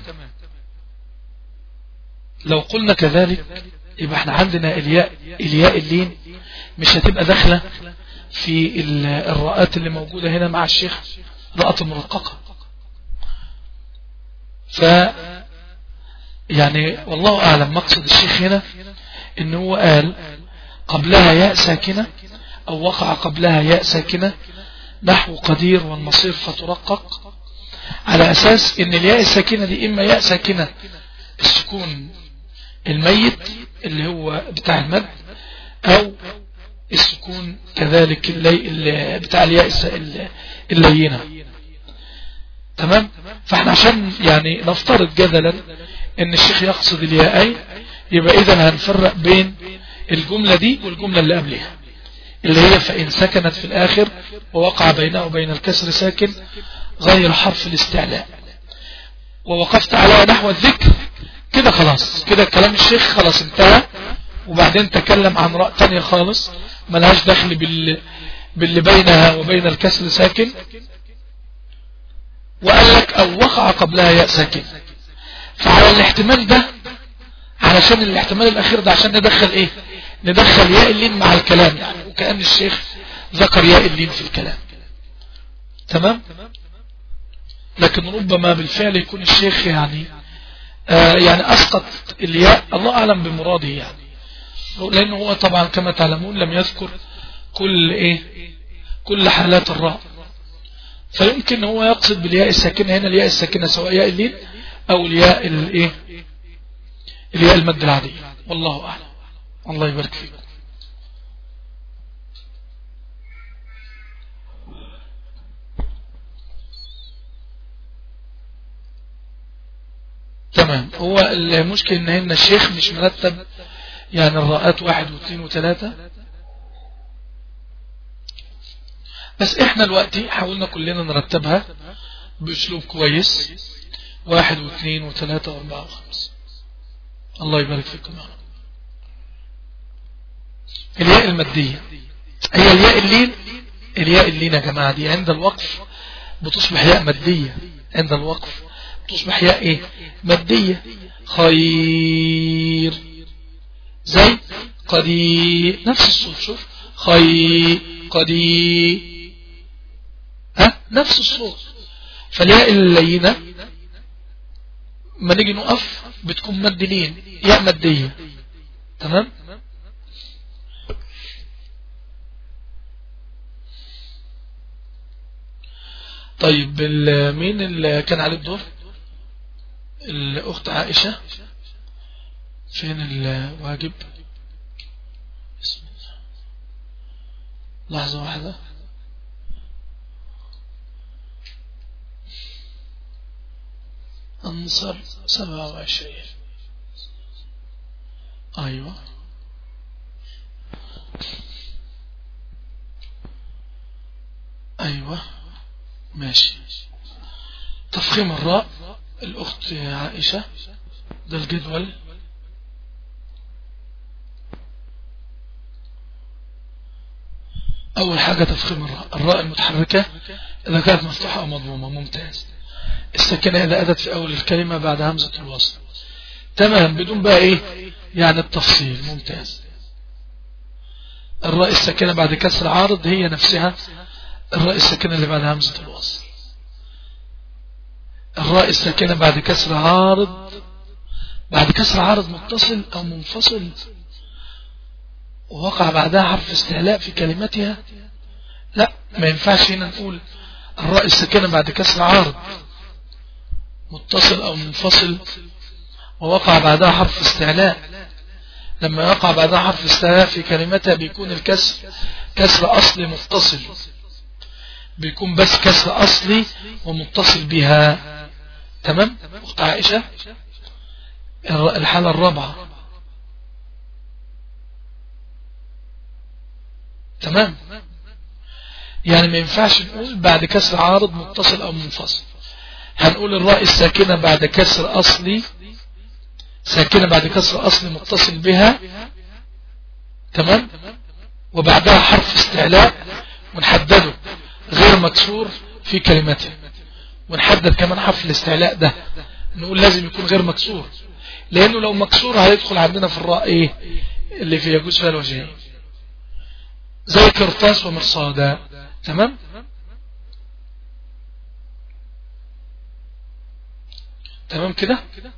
لو قلنا كذلك يبقى احنا عندنا الياء الياء اللين مش هتبقى داخله في الرؤات اللي موجودة هنا مع الشيخ رؤات مرققة ف يعني والله أعلم مقصد الشيخ هنا إن هو قال قبلها ياء ساكنة أو وقع قبلها ياء ساكنة نحو قدير والمصير فترقق على أساس إن الياء الساكنة دي إما ياء ساكنة السكون الميت اللي هو بتاع المد أو السكون كذلك اللي بتاع الياء اللينة تمام فاحنا عشان يعني نفترض جدلا ان الشيخ يقصد الياءين يبقى اذا هنفرق بين الجملة دي والجملة اللي قبلها اللي هي فإن سكنت في الآخر ووقع بينه وبين الكسر ساكن غير حرف الاستعلاء ووقفت على نحو الذكر كده خلاص كده كلام الشيخ خلاص انتهى وبعدين تكلم عن رأى تانية خالص ملهاش دخل بال... باللي بينها وبين الكسر ساكن وقال لك أو وقع قبلها ياء ساكن فعلى الاحتمال ده علشان الاحتمال الأخير ده عشان ندخل إيه ندخل ياء اللين مع الكلام يعني وكأن الشيخ ذكر ياء اللين في الكلام تمام لكن ربما بالفعل يكون الشيخ يعني آه يعني أسقط الياء الله أعلم بمراده يعني لأنه هو طبعا كما تعلمون لم يذكر كل إيه كل حالات الراء فيمكن هو يقصد بالياء الساكنة هنا الياء الساكنة سواء ياء اللين أو الياء الإيه الياء المد العادية والله أعلم الله يبارك فيكم تمام هو المشكلة ان هنا الشيخ مش مرتب يعني الراءات واحد واثنين وثلاثة بس احنا دلوقتي حاولنا كلنا نرتبها باسلوب كويس واحد واثنين وثلاثة واربعة وخمسة الله يبارك فيكم الياء المادية هي الياء اللين الياء اللين يا جماعة دي عند الوقف بتصبح ياء مادية عند الوقف تصبح ياء ايه مادية خير زي قدير نفس الصوت شوف خير قدير ها نفس الصوت فالياء اللينة ما نيجي نقف بتكون مد لين ياء مادية تمام طيب مين اللي كان عليه الدور الأخت عائشة فين الواجب بسم الله لحظة واحدة أنصر سبعة وعشرين أيوة أيوة ماشي تفخيم الراء الأخت عائشة ده الجدول أول حاجة تفخيم الراء الراء المتحركة إذا كانت مفتوحة أو مضمومة ممتاز السكنة إذا أدت في أول الكلمة بعد همزة الوصل تمام بدون بقى إيه يعني التفصيل ممتاز الراء الساكنة بعد كسر عارض هي نفسها الراء الساكنة اللي بعد همزة الوصل الراء الساكنة بعد كسر عارض بعد كسر عارض متصل أو منفصل ووقع بعدها حرف استعلاء في كلمتها لا ما ينفعش هنا نقول الراء الساكنة بعد كسر عارض متصل أو منفصل ووقع بعدها حرف استعلاء لما يقع بعدها حرف استعلاء في كلمتها بيكون الكسر كسر أصلي متصل بيكون بس كسر أصلي ومتصل بها تمام أخت عائشة الحالة الرابعة تمام يعني ما ينفعش نقول بعد كسر عارض متصل أو منفصل هنقول الراء الساكنة بعد كسر أصلي ساكنة بعد كسر أصلي متصل بها تمام وبعدها حرف استعلاء ونحدده غير مكسور في كلمته ونحدد كمان حرف الاستعلاء ده نقول لازم يكون غير مكسور لأنه لو مكسور هيدخل عندنا في الراء ايه اللي في يجوز فيها الوجهين زي كرطاس ومرصادا تمام تمام كده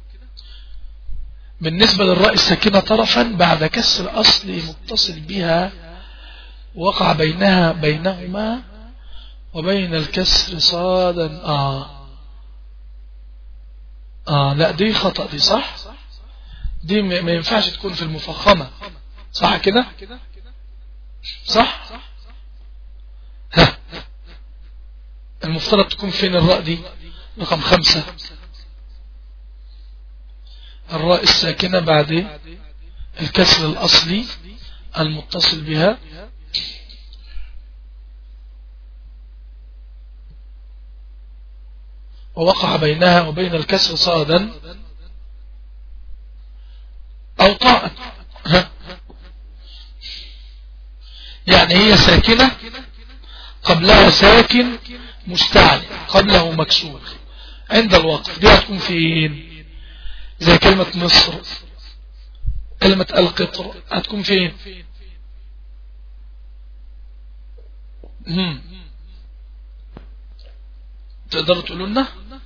بالنسبة للراء الساكنة طرفا بعد كسر أصلي متصل بها وقع بينها بينهما وبين الكسر صادا آه آه لا دي خطأ دي صح دي ما ينفعش تكون في المفخمة صح كده صح ها المفترض تكون فين الراء دي رقم خمسة الراء الساكنة بعد الكسر الأصلي المتصل بها ووقع بينها وبين الكسر صادا أو طاء يعني هي ساكنة قبلها ساكن مستعل قبله مكسور عند الوقف دي هتكون فين زي كلمة مصر كلمة القطر هتكون فين مم. تقدروا تقولوا لنا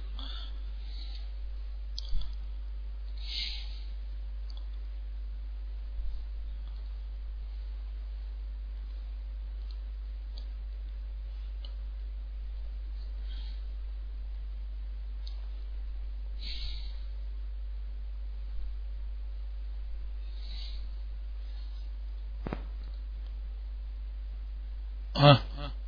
ها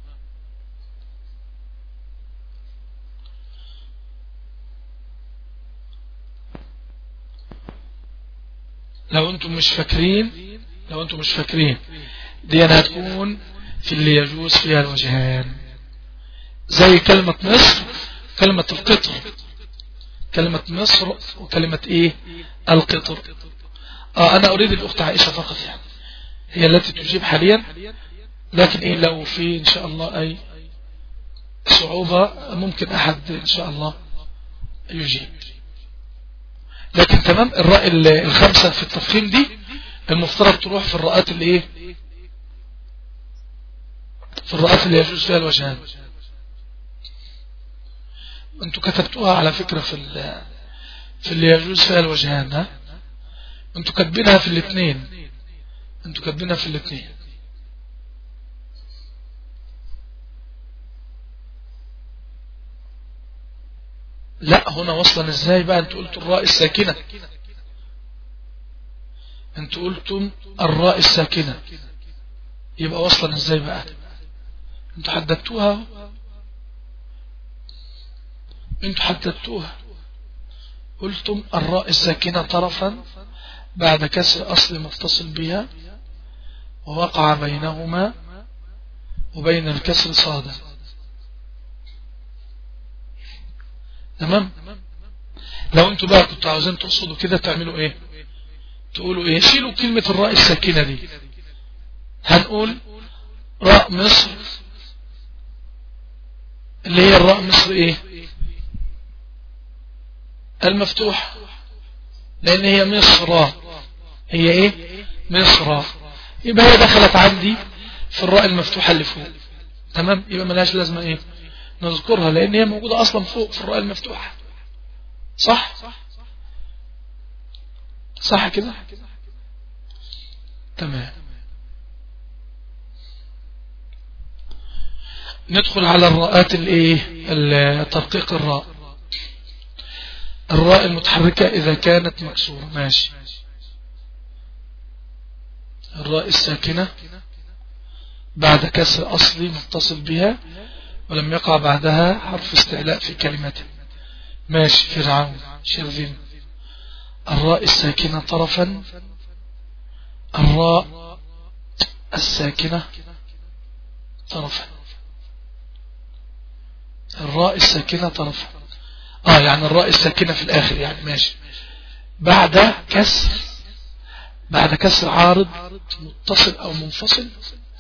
لو انتم مش فاكرين لو انتم مش فاكرين دي انا هتكون في اللي يجوز فيها الوجهان زي كلمة مصر كلمة القطر كلمة مصر وكلمة ايه القطر اه انا اريد الاخت عائشة فقط يعني هي التي تجيب حاليا لكن ايه لو في ان شاء الله اي صعوبة ممكن احد ان شاء الله يجيب لكن تمام الراء الخمسة في التفخيم دي المفترض تروح في الرأات اللي ايه في الرأات اللي يجوز فيها الوجهان انتوا كتبتوها على فكرة في في اللي يجوز فيها الوجهان ها انتوا كاتبينها في الاثنين انتوا كاتبينها في الاثنين لا هنا وصلا ازاي بقى انتوا قلتوا الراء الساكنة انتوا قلتم الراء الساكنة يبقى وصلا ازاي بقى انتوا حددتوها انتوا حددتوها قلتم الراء الساكنة طرفا بعد كسر أصل متصل بها ووقع بينهما وبين الكسر صادا تمام لو انتوا بقى كنتوا عاوزين تقصدوا كده تعملوا ايه تقولوا ايه شيلوا كلمة الراء الساكنة دي هنقول راء مصر اللي هي الراء مصر ايه المفتوح لان هي مصر هي ايه مصر يبقى هي دخلت عندي في الراء المفتوحة اللي فوق تمام يبقى ملهاش لازمة ايه نذكرها لان هي موجودة اصلا فوق في الراء المفتوحة صح صح كده تمام ندخل على الراءات الايه ترقيق الراء الراء المتحركة إذا كانت مكسورة ماشي الراء الساكنة بعد كسر أصلي متصل بها ولم يقع بعدها حرف استعلاء في كلمته ماشي فرعون شرذم الراء الساكنة طرفا الراء الساكنة طرفا الراء الساكنة طرفا اه يعني الراء الساكنة في الاخر يعني ماشي بعد كسر بعد كسر عارض متصل او منفصل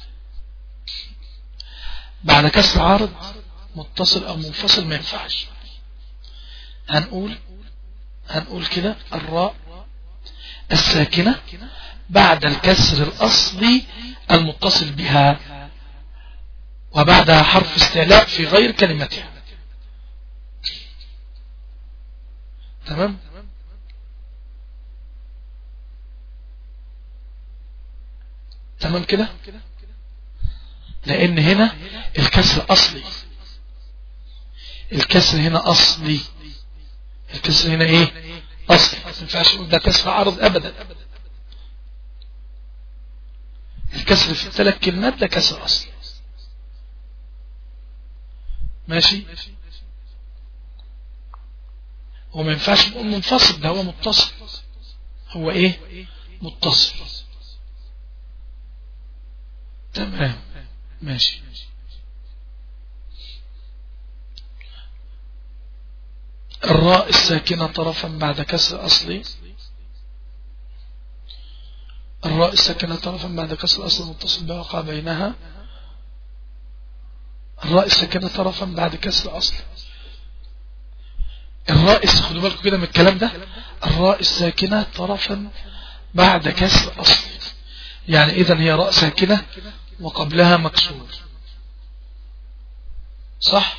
بعد كسر عارض متصل او منفصل ما ينفعش هنقول هنقول كده الراء الساكنة بعد الكسر الأصلي المتصل بها وبعدها حرف استعلاء في غير كلمتها تمام تمام كده لان هنا الكسر اصلي الكسر هنا اصلي الكسر هنا ايه اصلي ما ينفعش ده كسر عرض ابدا الكسر في الثلاث كلمات ده كسر اصلي ماشي هو ما ينفعش نقول منفصل ده هو متصل هو ايه متصل تمام ماشي الراء الساكنة طرفا بعد كسر أصلي الراء الساكنة طرفا بعد كسر أصل متصل بها وقع بينها الراء الساكنة طرفا بعد كسر أصل الراء خدوا بالكم كده من الكلام ده الراء الساكنة طرفا بعد كسر أصل يعني إذا هي راء ساكنة وقبلها مكسور صح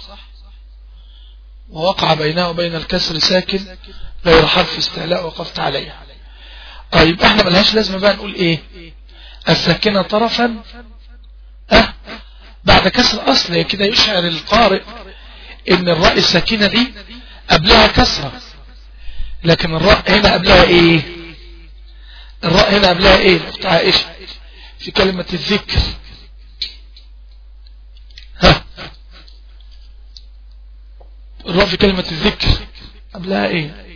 ووقع بينها وبين الكسر ساكن غير حرف استعلاء وقفت عليها طيب احنا ملهاش لازمة بقى نقول ايه الساكنة طرفا اه بعد كسر اصل كده يشعر القارئ ان الراء الساكنة دي قبلها كسرة لكن الراء هنا قبلها ايه الراء هنا قبلها ايه الاخت عائشة في كلمة الذكر الراء في كلمة الذكر قبلها ايه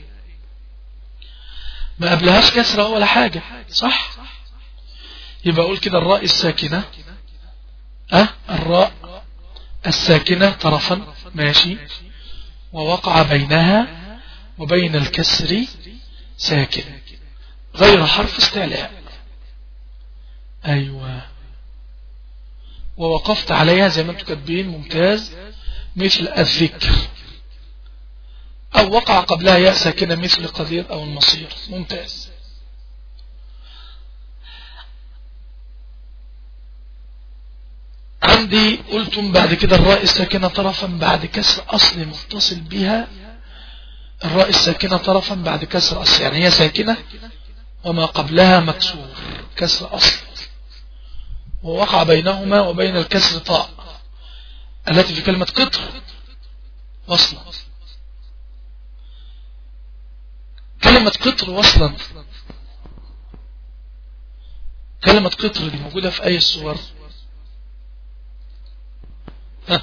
ما قبلهاش كسرة ولا حاجة صح يبقى اقول كده الراء الساكنة اه الراء الساكنة طرفا ماشي ووقع بينها وبين الكسر ساكن غير حرف استعلاء أيوة ووقفت عليها زي ما انتم كاتبين ممتاز مثل الذكر أو وقع قبلها ياء ساكنة مثل قدير أو المصير ممتاز عندي قلتم بعد كده الراء الساكنة طرفا بعد كسر أصل متصل بها الراء الساكنة طرفا بعد كسر أصل يعني هي ساكنة وما قبلها مكسور كسر أصل ووقع بينهما وبين الكسر طاء التي في كلمة قطر وصلا كلمة قطر وصلا كلمة قطر دي موجودة في أي الصور ها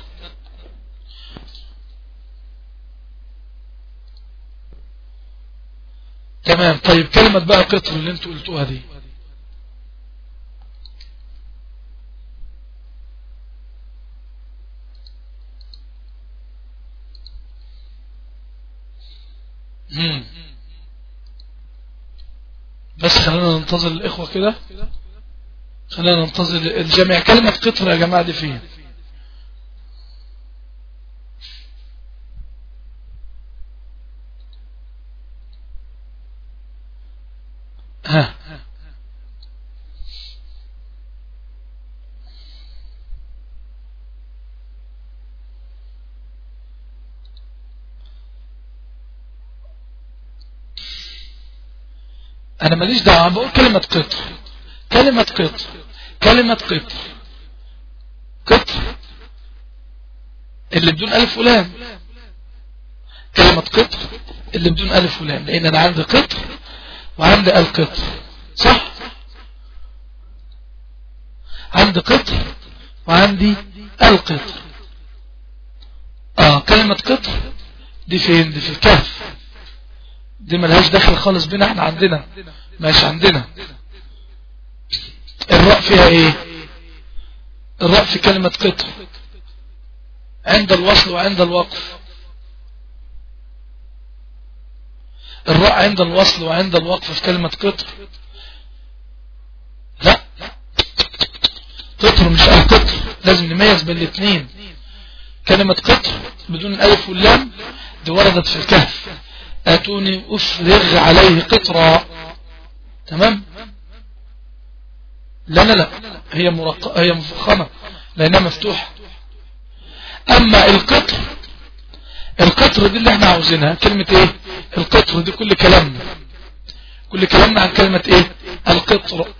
تمام طيب كلمة بقى قطر اللي انتوا قلتوها دي مم. بس خلينا ننتظر الإخوة كده خلينا ننتظر الجميع كلمة قطر يا جماعة دي فين ها انا ماليش دعوه بقول كلمه قطر كلمه قطر كلمه قطر قطر اللي بدون الف ولام كلمه قطر اللي بدون الف ولام لان انا عندي قطر وعندي القطر صح عندي قطر وعندي القطر اه كلمة قطر دي فين دي في الكهف دي ملهاش دخل خالص بينا احنا عندنا ماشي عندنا الراء فيها ايه الراء في كلمة قطر عند الوصل وعند الوقف الراء عند الوصل وعند الوقف في كلمة قطر لا قطر مش القطر لازم نميز بين الاثنين كلمة قطر بدون الالف واللام دي وردت في الكهف اتوني افرغ عليه قطرا تمام لا لا لا هي مرق... هي مفخمة لانها مفتوحة اما القطر القطر دي اللي احنا عاوزينها كلمة ايه القطر دي كل كلامنا كل كلامنا عن كلمة ايه القطر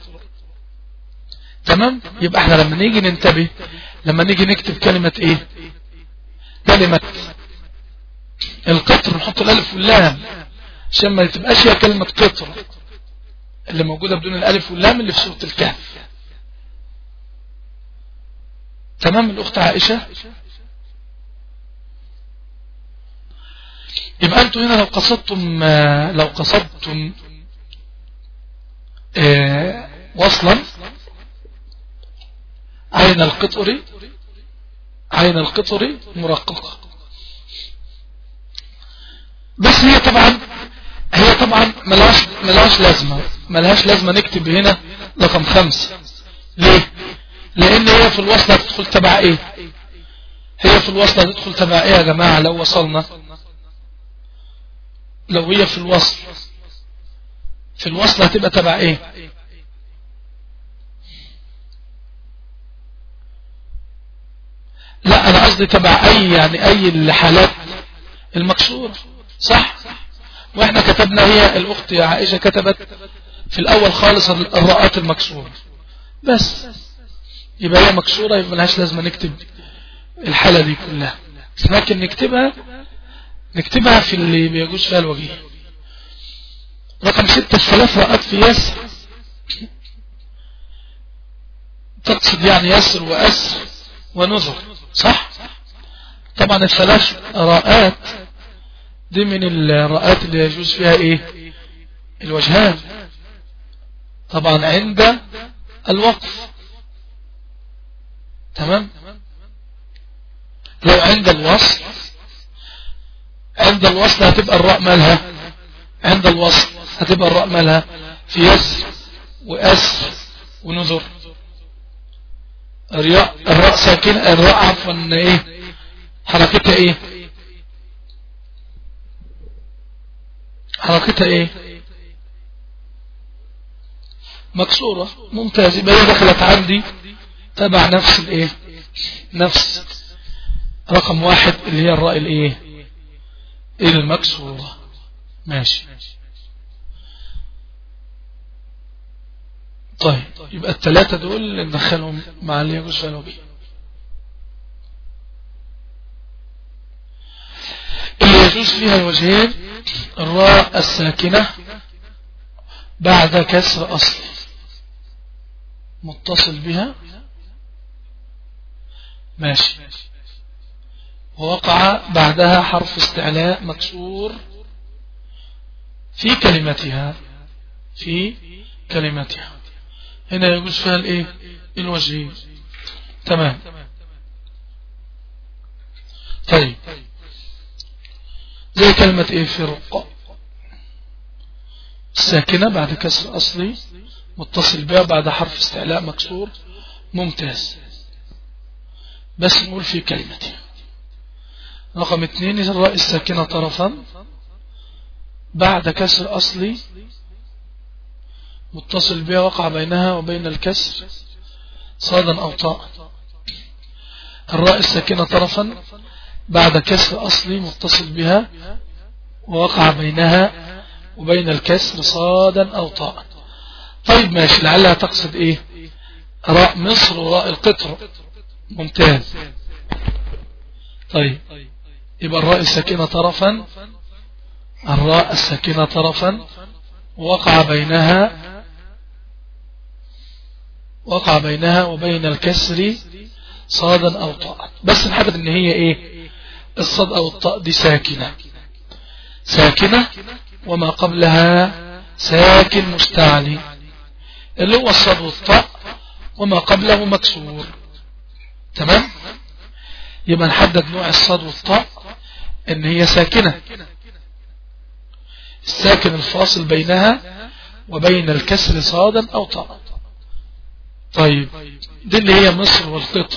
تمام يبقى احنا لما نيجي ننتبه لما نيجي نكتب كلمة ايه كلمة القطر نحط الالف واللام عشان ما تبقاش هي كلمة قطر اللي موجودة بدون الالف واللام اللي في سورة الكهف تمام الاخت عائشة يبقى انتوا هنا لو قصدتم لو قصدتم اه وصلا عين القطر عين القطر مرققة بس هي طبعا هي طبعا ملهاش ملهاش لازمة ملهاش لازمة نكتب هنا رقم خمسة ليه لان هي في الوصلة تدخل تبع ايه هي في الوصلة تدخل تبع ايه يا جماعة لو وصلنا لو هي في الوصل في الوصل هتبقى تبع ايه لا انا قصدي تبع اي يعني اي الحالات المكسورة صح واحنا كتبنا هي الاخت يا عائشة كتبت في الاول خالص الراءات المكسورة بس يبقى هي مكسورة يبقى ملهاش لازمة نكتب الحالة دي كلها لكن نكتبها نكتبها في اللي بيجوز فيها الوجيه رقم ستة الثلاث راءات في يسر تقصد يعني يسر وأسر ونذر صح طبعا الثلاث راءات دي من الرأات اللي يجوز فيها ايه الوجهان طبعا عند الوقف تمام لو عند الوصل عند الوصل هتبقى الراء مالها عند الوصل هتبقى الراء مالها في يس وأس ونذر الراء الراء ساكنة الراء عفوا ايه حركتها ايه حركتها ايه مكسورة ممتاز يبقى هي دخلت عندي تبع نفس الايه نفس رقم واحد اللي هي الراء الايه المكسورة ماشي طيب يبقى الثلاثة دول ندخلهم مع اللي يجوز فعله به اللي يجوز فيها الوجهين الراء الساكنة بعد كسر أصل متصل بها ماشي ووقع بعدها حرف استعلاء مكسور في كلمتها في كلمتها هنا يجوز فيها الايه الوجهين تمام طيب زي كلمة ايه فرق الساكنة بعد كسر أصلي متصل بها بعد حرف استعلاء مكسور ممتاز بس نقول في كلمتها رقم اثنين الراء الساكنة طرفا بعد كسر أصلي متصل بها وقع بينها وبين الكسر صادا أو طاء الراء الساكنة طرفا بعد كسر أصلي متصل بها ووقع بينها وبين الكسر صادا أو طاء طيب ماشي لعلها تقصد إيه راء مصر وراء القطر ممتاز طيب يبقى الراء الساكنة طرفا الراء الساكنة طرفا وقع بينها وقع بينها وبين الكسر صادا أو طاء بس نحدد ان هي ايه الصاد أو الطاء دي ساكنة ساكنة وما قبلها ساكن مستعلي اللي هو الصاد والطاء وما قبله مكسور تمام يبقى نحدد نوع الصاد والطاء ان هي ساكنة الساكن الفاصل بينها وبين الكسر صادا او طاء طيب دي اللي هي مصر والقطر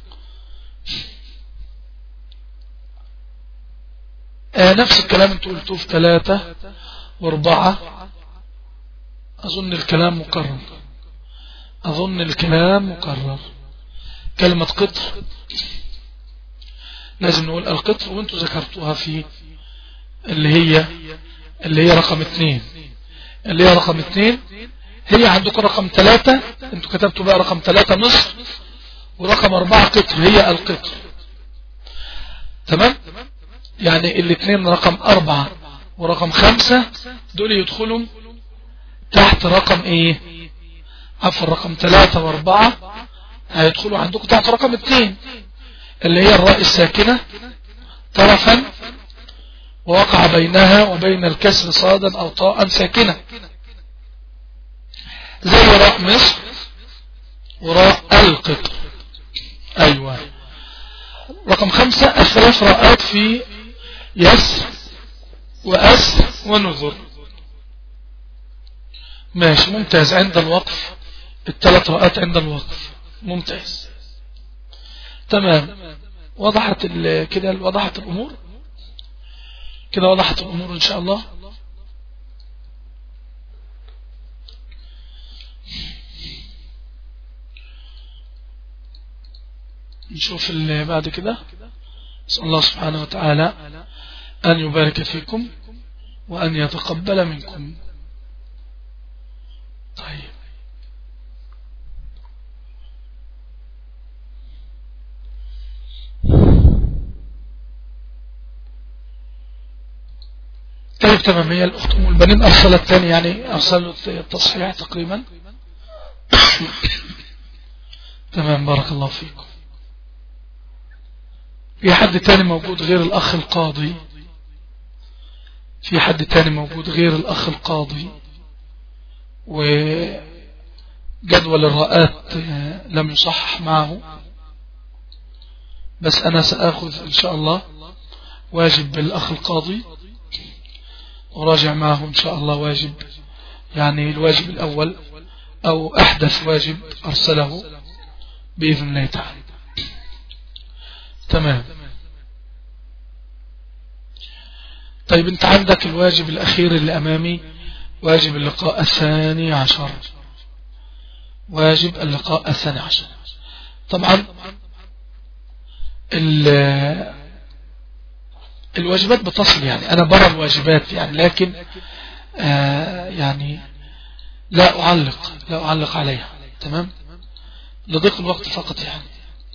آه نفس الكلام انتوا قلتوه في ثلاثة واربعة اظن الكلام مكرر اظن الكلام مكرر كلمة قطر لازم نقول القطر وانتوا ذكرتوها في اللي هي اللي هي رقم اثنين اللي هي رقم اثنين هي عندكم رقم ثلاثة انتوا كتبتوا بقى رقم ثلاثة مصر ورقم اربعة قطر هي القطر تمام يعني الاثنين رقم اربعة ورقم خمسة دول يدخلوا تحت رقم ايه عفوا رقم ثلاثة واربعة هيدخلوا عندكم تحت رقم اثنين اللي هي الراء الساكنة طرفا ووقع بينها وبين الكسر صادا او طاء ساكنة زي راء مصر وراء القطر ايوه رقم خمسة الثلاث راءات في يس وأس ونذر ماشي ممتاز عند الوقف الثلاث راءات عند الوقف ممتاز تمام وضحت كده وضحت الأمور كده وضحت الأمور إن شاء الله نشوف اللي بعد كده نسأل الله سبحانه وتعالى أن يبارك فيكم وأن يتقبل منكم طيب طيب تمام هي الأخت أم البنين أرسلت ثاني يعني أرسلوا التصحيح تقريبا تمام بارك الله فيكم في حد تاني موجود غير الأخ القاضي في حد تاني موجود غير الأخ القاضي وجدول الرآت لم يصحح معه بس أنا سأخذ إن شاء الله واجب بالأخ القاضي وراجع معه إن شاء الله واجب يعني الواجب الأول أو أحدث واجب أرسله بإذن الله تعالى تمام طيب انت عندك الواجب الأخير اللي أمامي واجب اللقاء الثاني عشر واجب اللقاء الثاني عشر طبعا الواجبات بتصل يعني أنا برى الواجبات يعني لكن آه يعني لا أعلق لا أعلق عليها تمام لضيق الوقت فقط يعني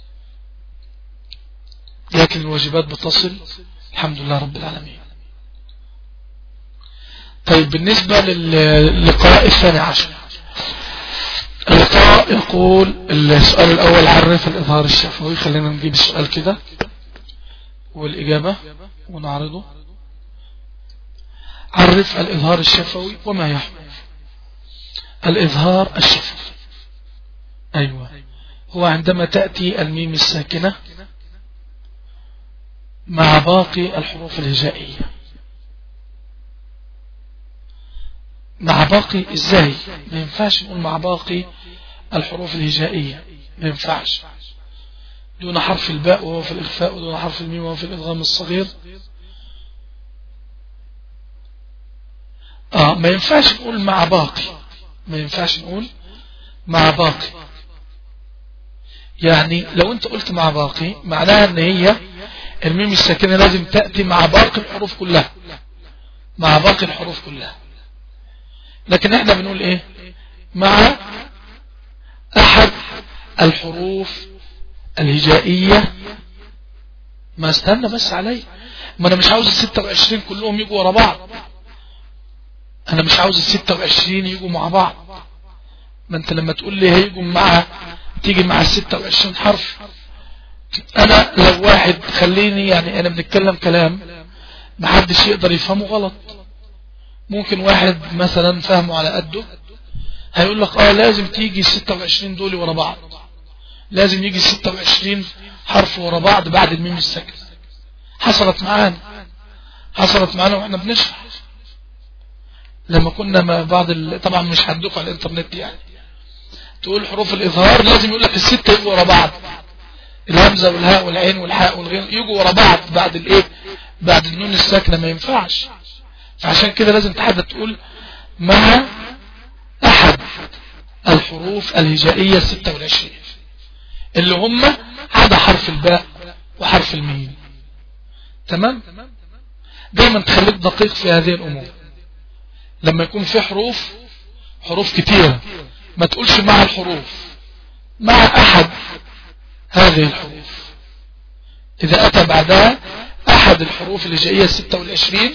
لكن الواجبات بتصل الحمد لله رب العالمين طيب بالنسبة للقاء الثاني عشر اللقاء يقول السؤال الأول عرف الإظهار الشفوي خلينا نجيب السؤال كده والإجابة ونعرضه عرف الإظهار الشفوي وما يحمل الإظهار الشفوي أيوة هو عندما تأتي الميم الساكنة مع باقي الحروف الهجائية مع باقي ازاي ما ينفعش نقول مع باقي الحروف الهجائية ما ينفعش دون حرف الباء وهو في الإخفاء ودون حرف الميم وهو في الإدغام الصغير آه ما ينفعش نقول مع باقي ما ينفعش نقول مع باقي يعني لو انت قلت مع باقي معناها ان هي الميم الساكنة لازم تأتي مع باقي الحروف كلها مع باقي الحروف كلها لكن احنا بنقول ايه مع احد الحروف الهجائية ما استنى بس علي ما انا مش عاوز الستة وعشرين كلهم يجوا ورا بعض انا مش عاوز الستة وعشرين يجوا مع بعض ما انت لما تقول لي هيجوا مع تيجي مع الستة وعشرين حرف انا لو واحد خليني يعني انا بنتكلم كلام محدش يقدر يفهمه غلط ممكن واحد مثلا فهمه على قده هيقول لك اه لازم تيجي الستة وعشرين دول ورا بعض لازم يجي الستة وعشرين حرف ورا بعض بعد الميم الساكن حصلت معانا حصلت معانا واحنا بنشرح لما كنا مع بعض ال... طبعا مش هندوق على الانترنت يعني تقول حروف الاظهار لازم يقول لك الستة يجوا ورا بعض الهمزة والهاء والعين والحاء والغين يجوا ورا بعض بعد الايه بعد النون الساكنة ما ينفعش فعشان كده لازم تحدد تقول مع احد الحروف الهجائية الستة والعشرين اللي هم عدا حرف الباء وحرف الميم تمام دايما تخليك دقيق في هذه الامور لما يكون في حروف حروف كتيرة ما تقولش مع الحروف مع احد هذه الحروف اذا اتى بعدها احد الحروف الهجائية الستة والعشرين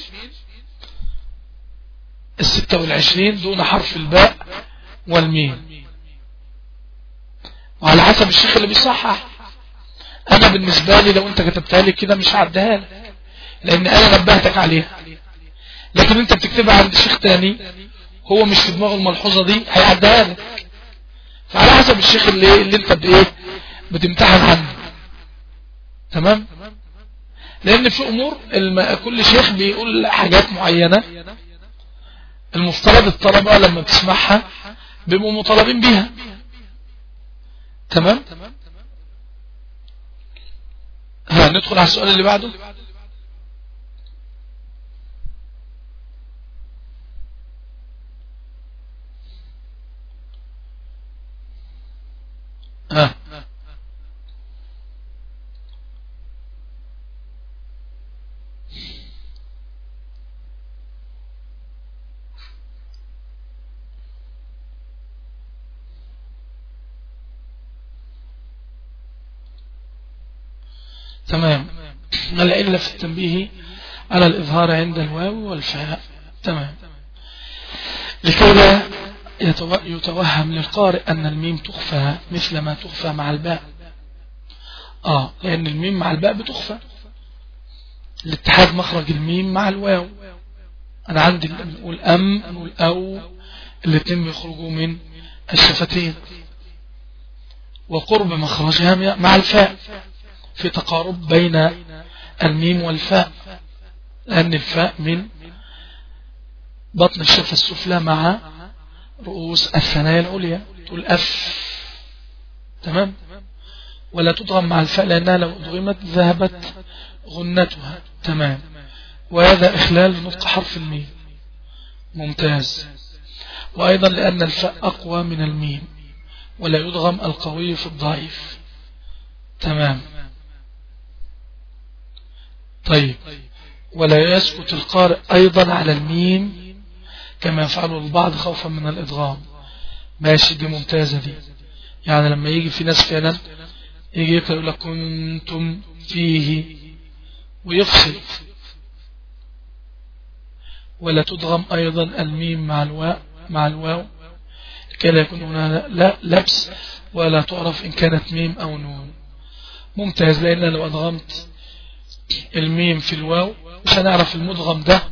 الستة والعشرين دون حرف الباء والميم وعلى حسب الشيخ اللي بيصحح انا بالنسبة لي لو انت كتبتها لي كده مش هعديها لك لان انا نبهتك عليها لكن انت بتكتبها عند شيخ تاني هو مش في دماغه الملحوظة دي هيعديها لك فعلى حسب الشيخ اللي, اللي انت بايه بتمتحن عنه تمام لان في امور كل شيخ بيقول حاجات معينة المفترض الطلبة لما بتسمعها بيبقوا مطالبين بيها تمام ها ندخل على السؤال اللي بعده ها تمام العلة في التنبيه على الإظهار عند الواو والفاء تمام لكي لا يتوهم للقارئ أن الميم تخفى مثل ما تخفى مع الباء آه لأن الميم مع الباء بتخفى لاتحاد مخرج الميم مع الواو أنا عندي نقول أم نقول أو الاثنين بيخرجوا من الشفتين وقرب مخرجها مع الفاء في تقارب بين الميم والفاء لأن الفاء من بطن الشفة السفلى مع رؤوس الثنايا العليا تقول أف تمام ولا تضغم مع الفاء لأنها لو أضغمت ذهبت غنتها تمام وهذا إخلال نطق حرف الميم ممتاز وأيضا لأن الفاء أقوى من الميم ولا يضغم القوي في الضعيف تمام طيب ولا يسكت القارئ أيضا على الميم كما يفعله البعض خوفا من الإضغام ماشي دي ممتازة دي يعني لما يجي في ناس فعلا يجي يقرأ يقول لك كنتم فيه ويفصل ولا تضغم أيضا الميم مع الواو مع الواو كي لا يكون هنا لا لبس ولا تعرف إن كانت ميم أو نون ممتاز لأن لو أضغمت الميم في الواو مش هنعرف المدغم ده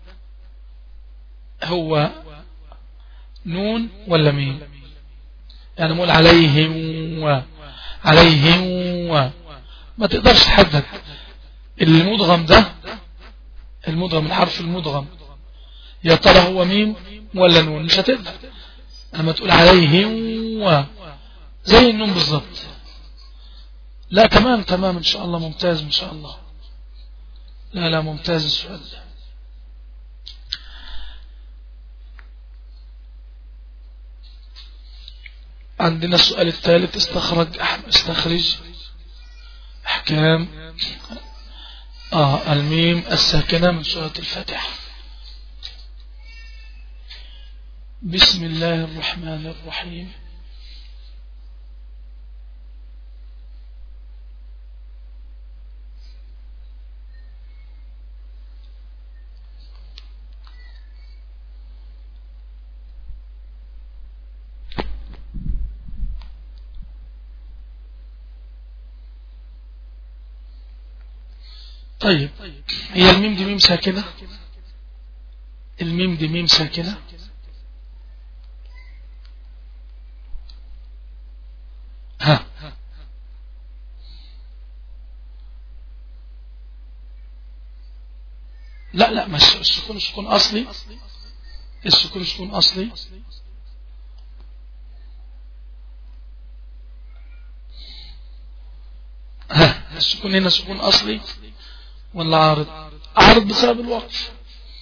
هو نون ولا ميم يعني نقول عليهم و عليهم و ما تقدرش تحدد المدغم ده المدغم الحرف المدغم يا ترى هو ميم ولا نون مش هتقدر لما تقول عليهم و زي النون بالظبط لا تمام تمام ان شاء الله ممتاز ان شاء الله لا لا ممتاز السؤال ده عندنا السؤال الثالث استخرج استخرج احكام اه الميم الساكنة من سورة الفاتحة بسم الله الرحمن الرحيم طيب هي الميم دي ميم ساكنة الميم دي ميم ساكنة ها لا لا مش السكون سكون أصلي السكون سكون أصلي ها السكون هنا سكون أصلي ولا عارض عارض بسبب الوقف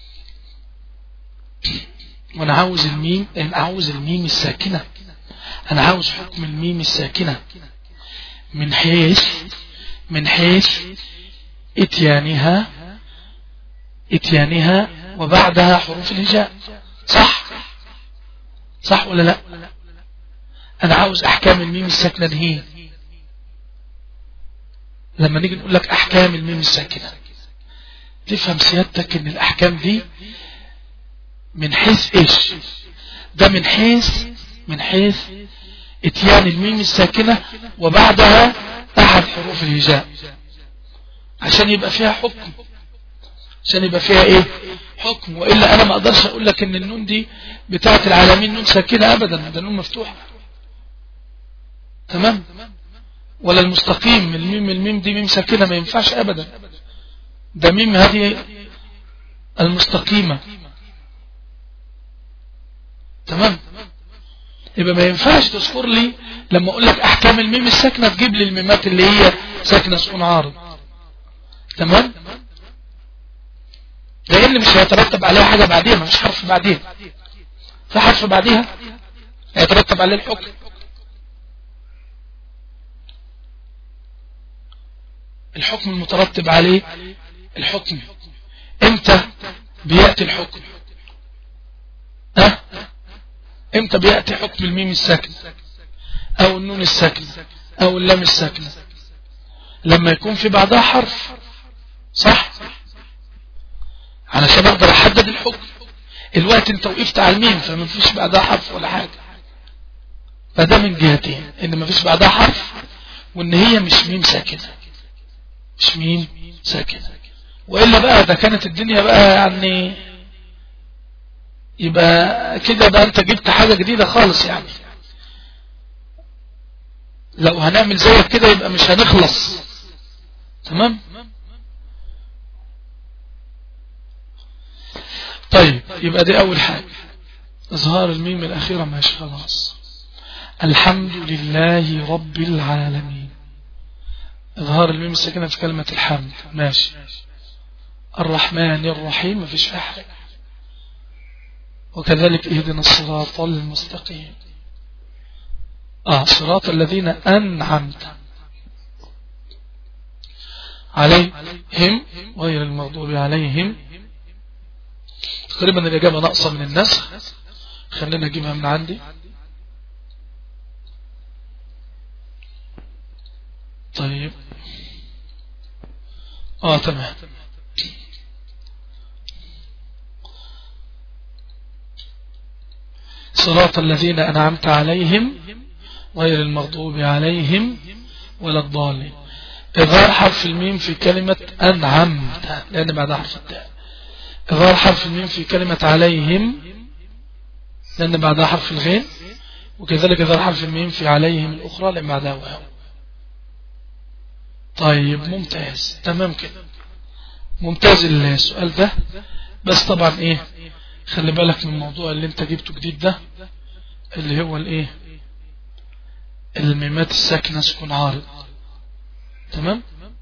وانا عاوز الميم انا عاوز الميم الساكنة انا عاوز حكم الميم الساكنة من حيث من حيث اتيانها اتيانها وبعدها حروف الهجاء صح صح ولا لا انا عاوز احكام الميم الساكنة دي لما نيجي نقول لك احكام الميم الساكنة تفهم سيادتك ان الاحكام دي من حيث ايش ده من حيث من حيث اتيان الميم الساكنة وبعدها احد حروف الهجاء عشان يبقى فيها حكم عشان يبقى فيها ايه حكم وإلا انا ما اقدرش اقول لك ان النون دي بتاعت العالمين نون ساكنة ابدا ده نون مفتوحة تمام ولا المستقيم الميم الميم دي ميم ساكنة ما ينفعش ابدا ده ميم هذه المستقيمة تمام يبقى ما ينفعش تذكر لي لما اقول لك احكام الميم الساكنة تجيب لي الميمات اللي هي ساكنة سكون عارض تمام لان مش هيترتب عليها حاجة بعديها ما فيش حرف بعديها في حرف بعديها هيترتب عليه الحكم الحكم المترتب عليه الحكم امتى بيأتي الحكم ها امتى بيأتي حكم الميم الساكن او النون الساكن او اللام الساكن لما يكون في بعدها حرف صح علشان اقدر احدد الحكم الوقت انت وقفت على الميم فما فيش بعدها حرف ولا حاجة فده من جهتين ان ما فيش بعدها حرف وان هي مش ميم ساكنة مش ميم ساكنة وإلا بقى ده كانت الدنيا بقى يعني يبقى كده بقى انت جبت حاجة جديدة خالص يعني لو هنعمل زيك كده يبقى مش هنخلص تمام طيب يبقى دي اول حاجة اظهار الميم الاخيرة ماشي خلاص الحمد لله رب العالمين اظهار الميم الساكنة في كلمة الحمد ماشي الرحمن الرحيم مفيش فيها حاجة وكذلك اهدنا الصراط المستقيم آه صراط الذين أنعمت عليهم غير المغضوب عليهم تقريبا الإجابة ناقصة من النسخ خلينا نجيبها من عندي طيب اه تمام صراط الذين أنعمت عليهم غير المغضوب عليهم ولا الضالين إظهار حرف الميم في كلمة أنعمت لأن بعدها حرف التاء إظهار حرف الميم في كلمة عليهم لأن بعدها حرف الغين وكذلك إظهار حرف الميم في عليهم الأخرى لأن بعدها واو طيب ممتاز تمام كده ممتاز السؤال ده بس طبعا ايه خلي بالك من الموضوع اللي انت جبته جديد ده اللي هو الايه الميمات الساكنة سكون عارض تمام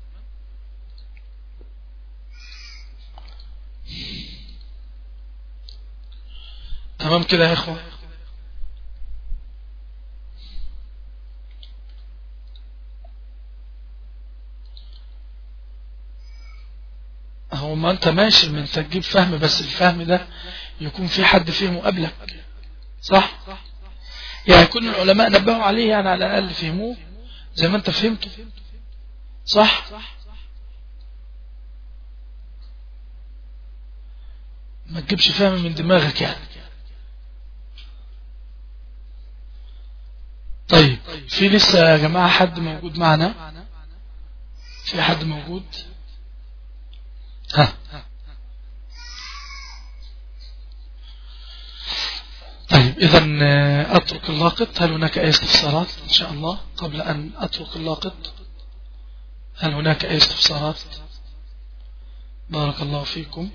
تمام كده يا اخوة هو ما انت ماشي من انت تجيب فهم بس الفهم ده يكون في حد فهمه قبلك صح يعني يكون العلماء نبهوا عليه يعني على الأقل فهموه زي ما انت فهمته صح ما تجيبش فهم من دماغك يعني طيب في لسه يا جماعة حد موجود معنا في حد موجود ها طيب إذا أترك اللاقط هل هناك أي استفسارات إن شاء الله قبل أن أترك اللاقط هل هناك أي استفسارات بارك الله فيكم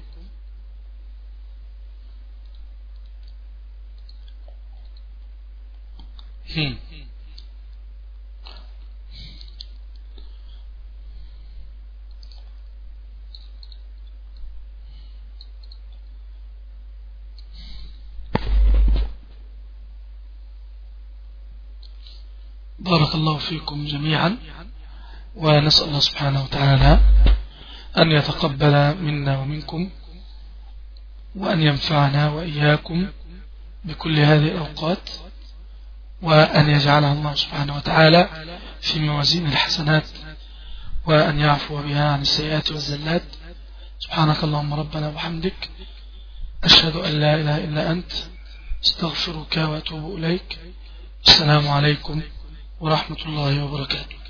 هم. بارك الله فيكم جميعا ونسأل الله سبحانه وتعالى أن يتقبل منا ومنكم وأن ينفعنا وإياكم بكل هذه الأوقات وأن يجعلها الله سبحانه وتعالى في موازين الحسنات وأن يعفو بها عن السيئات والزلات سبحانك اللهم ربنا وحمدك أشهد أن لا إله إلا أنت استغفرك وأتوب إليك السلام عليكم ورحمة الله وبركاته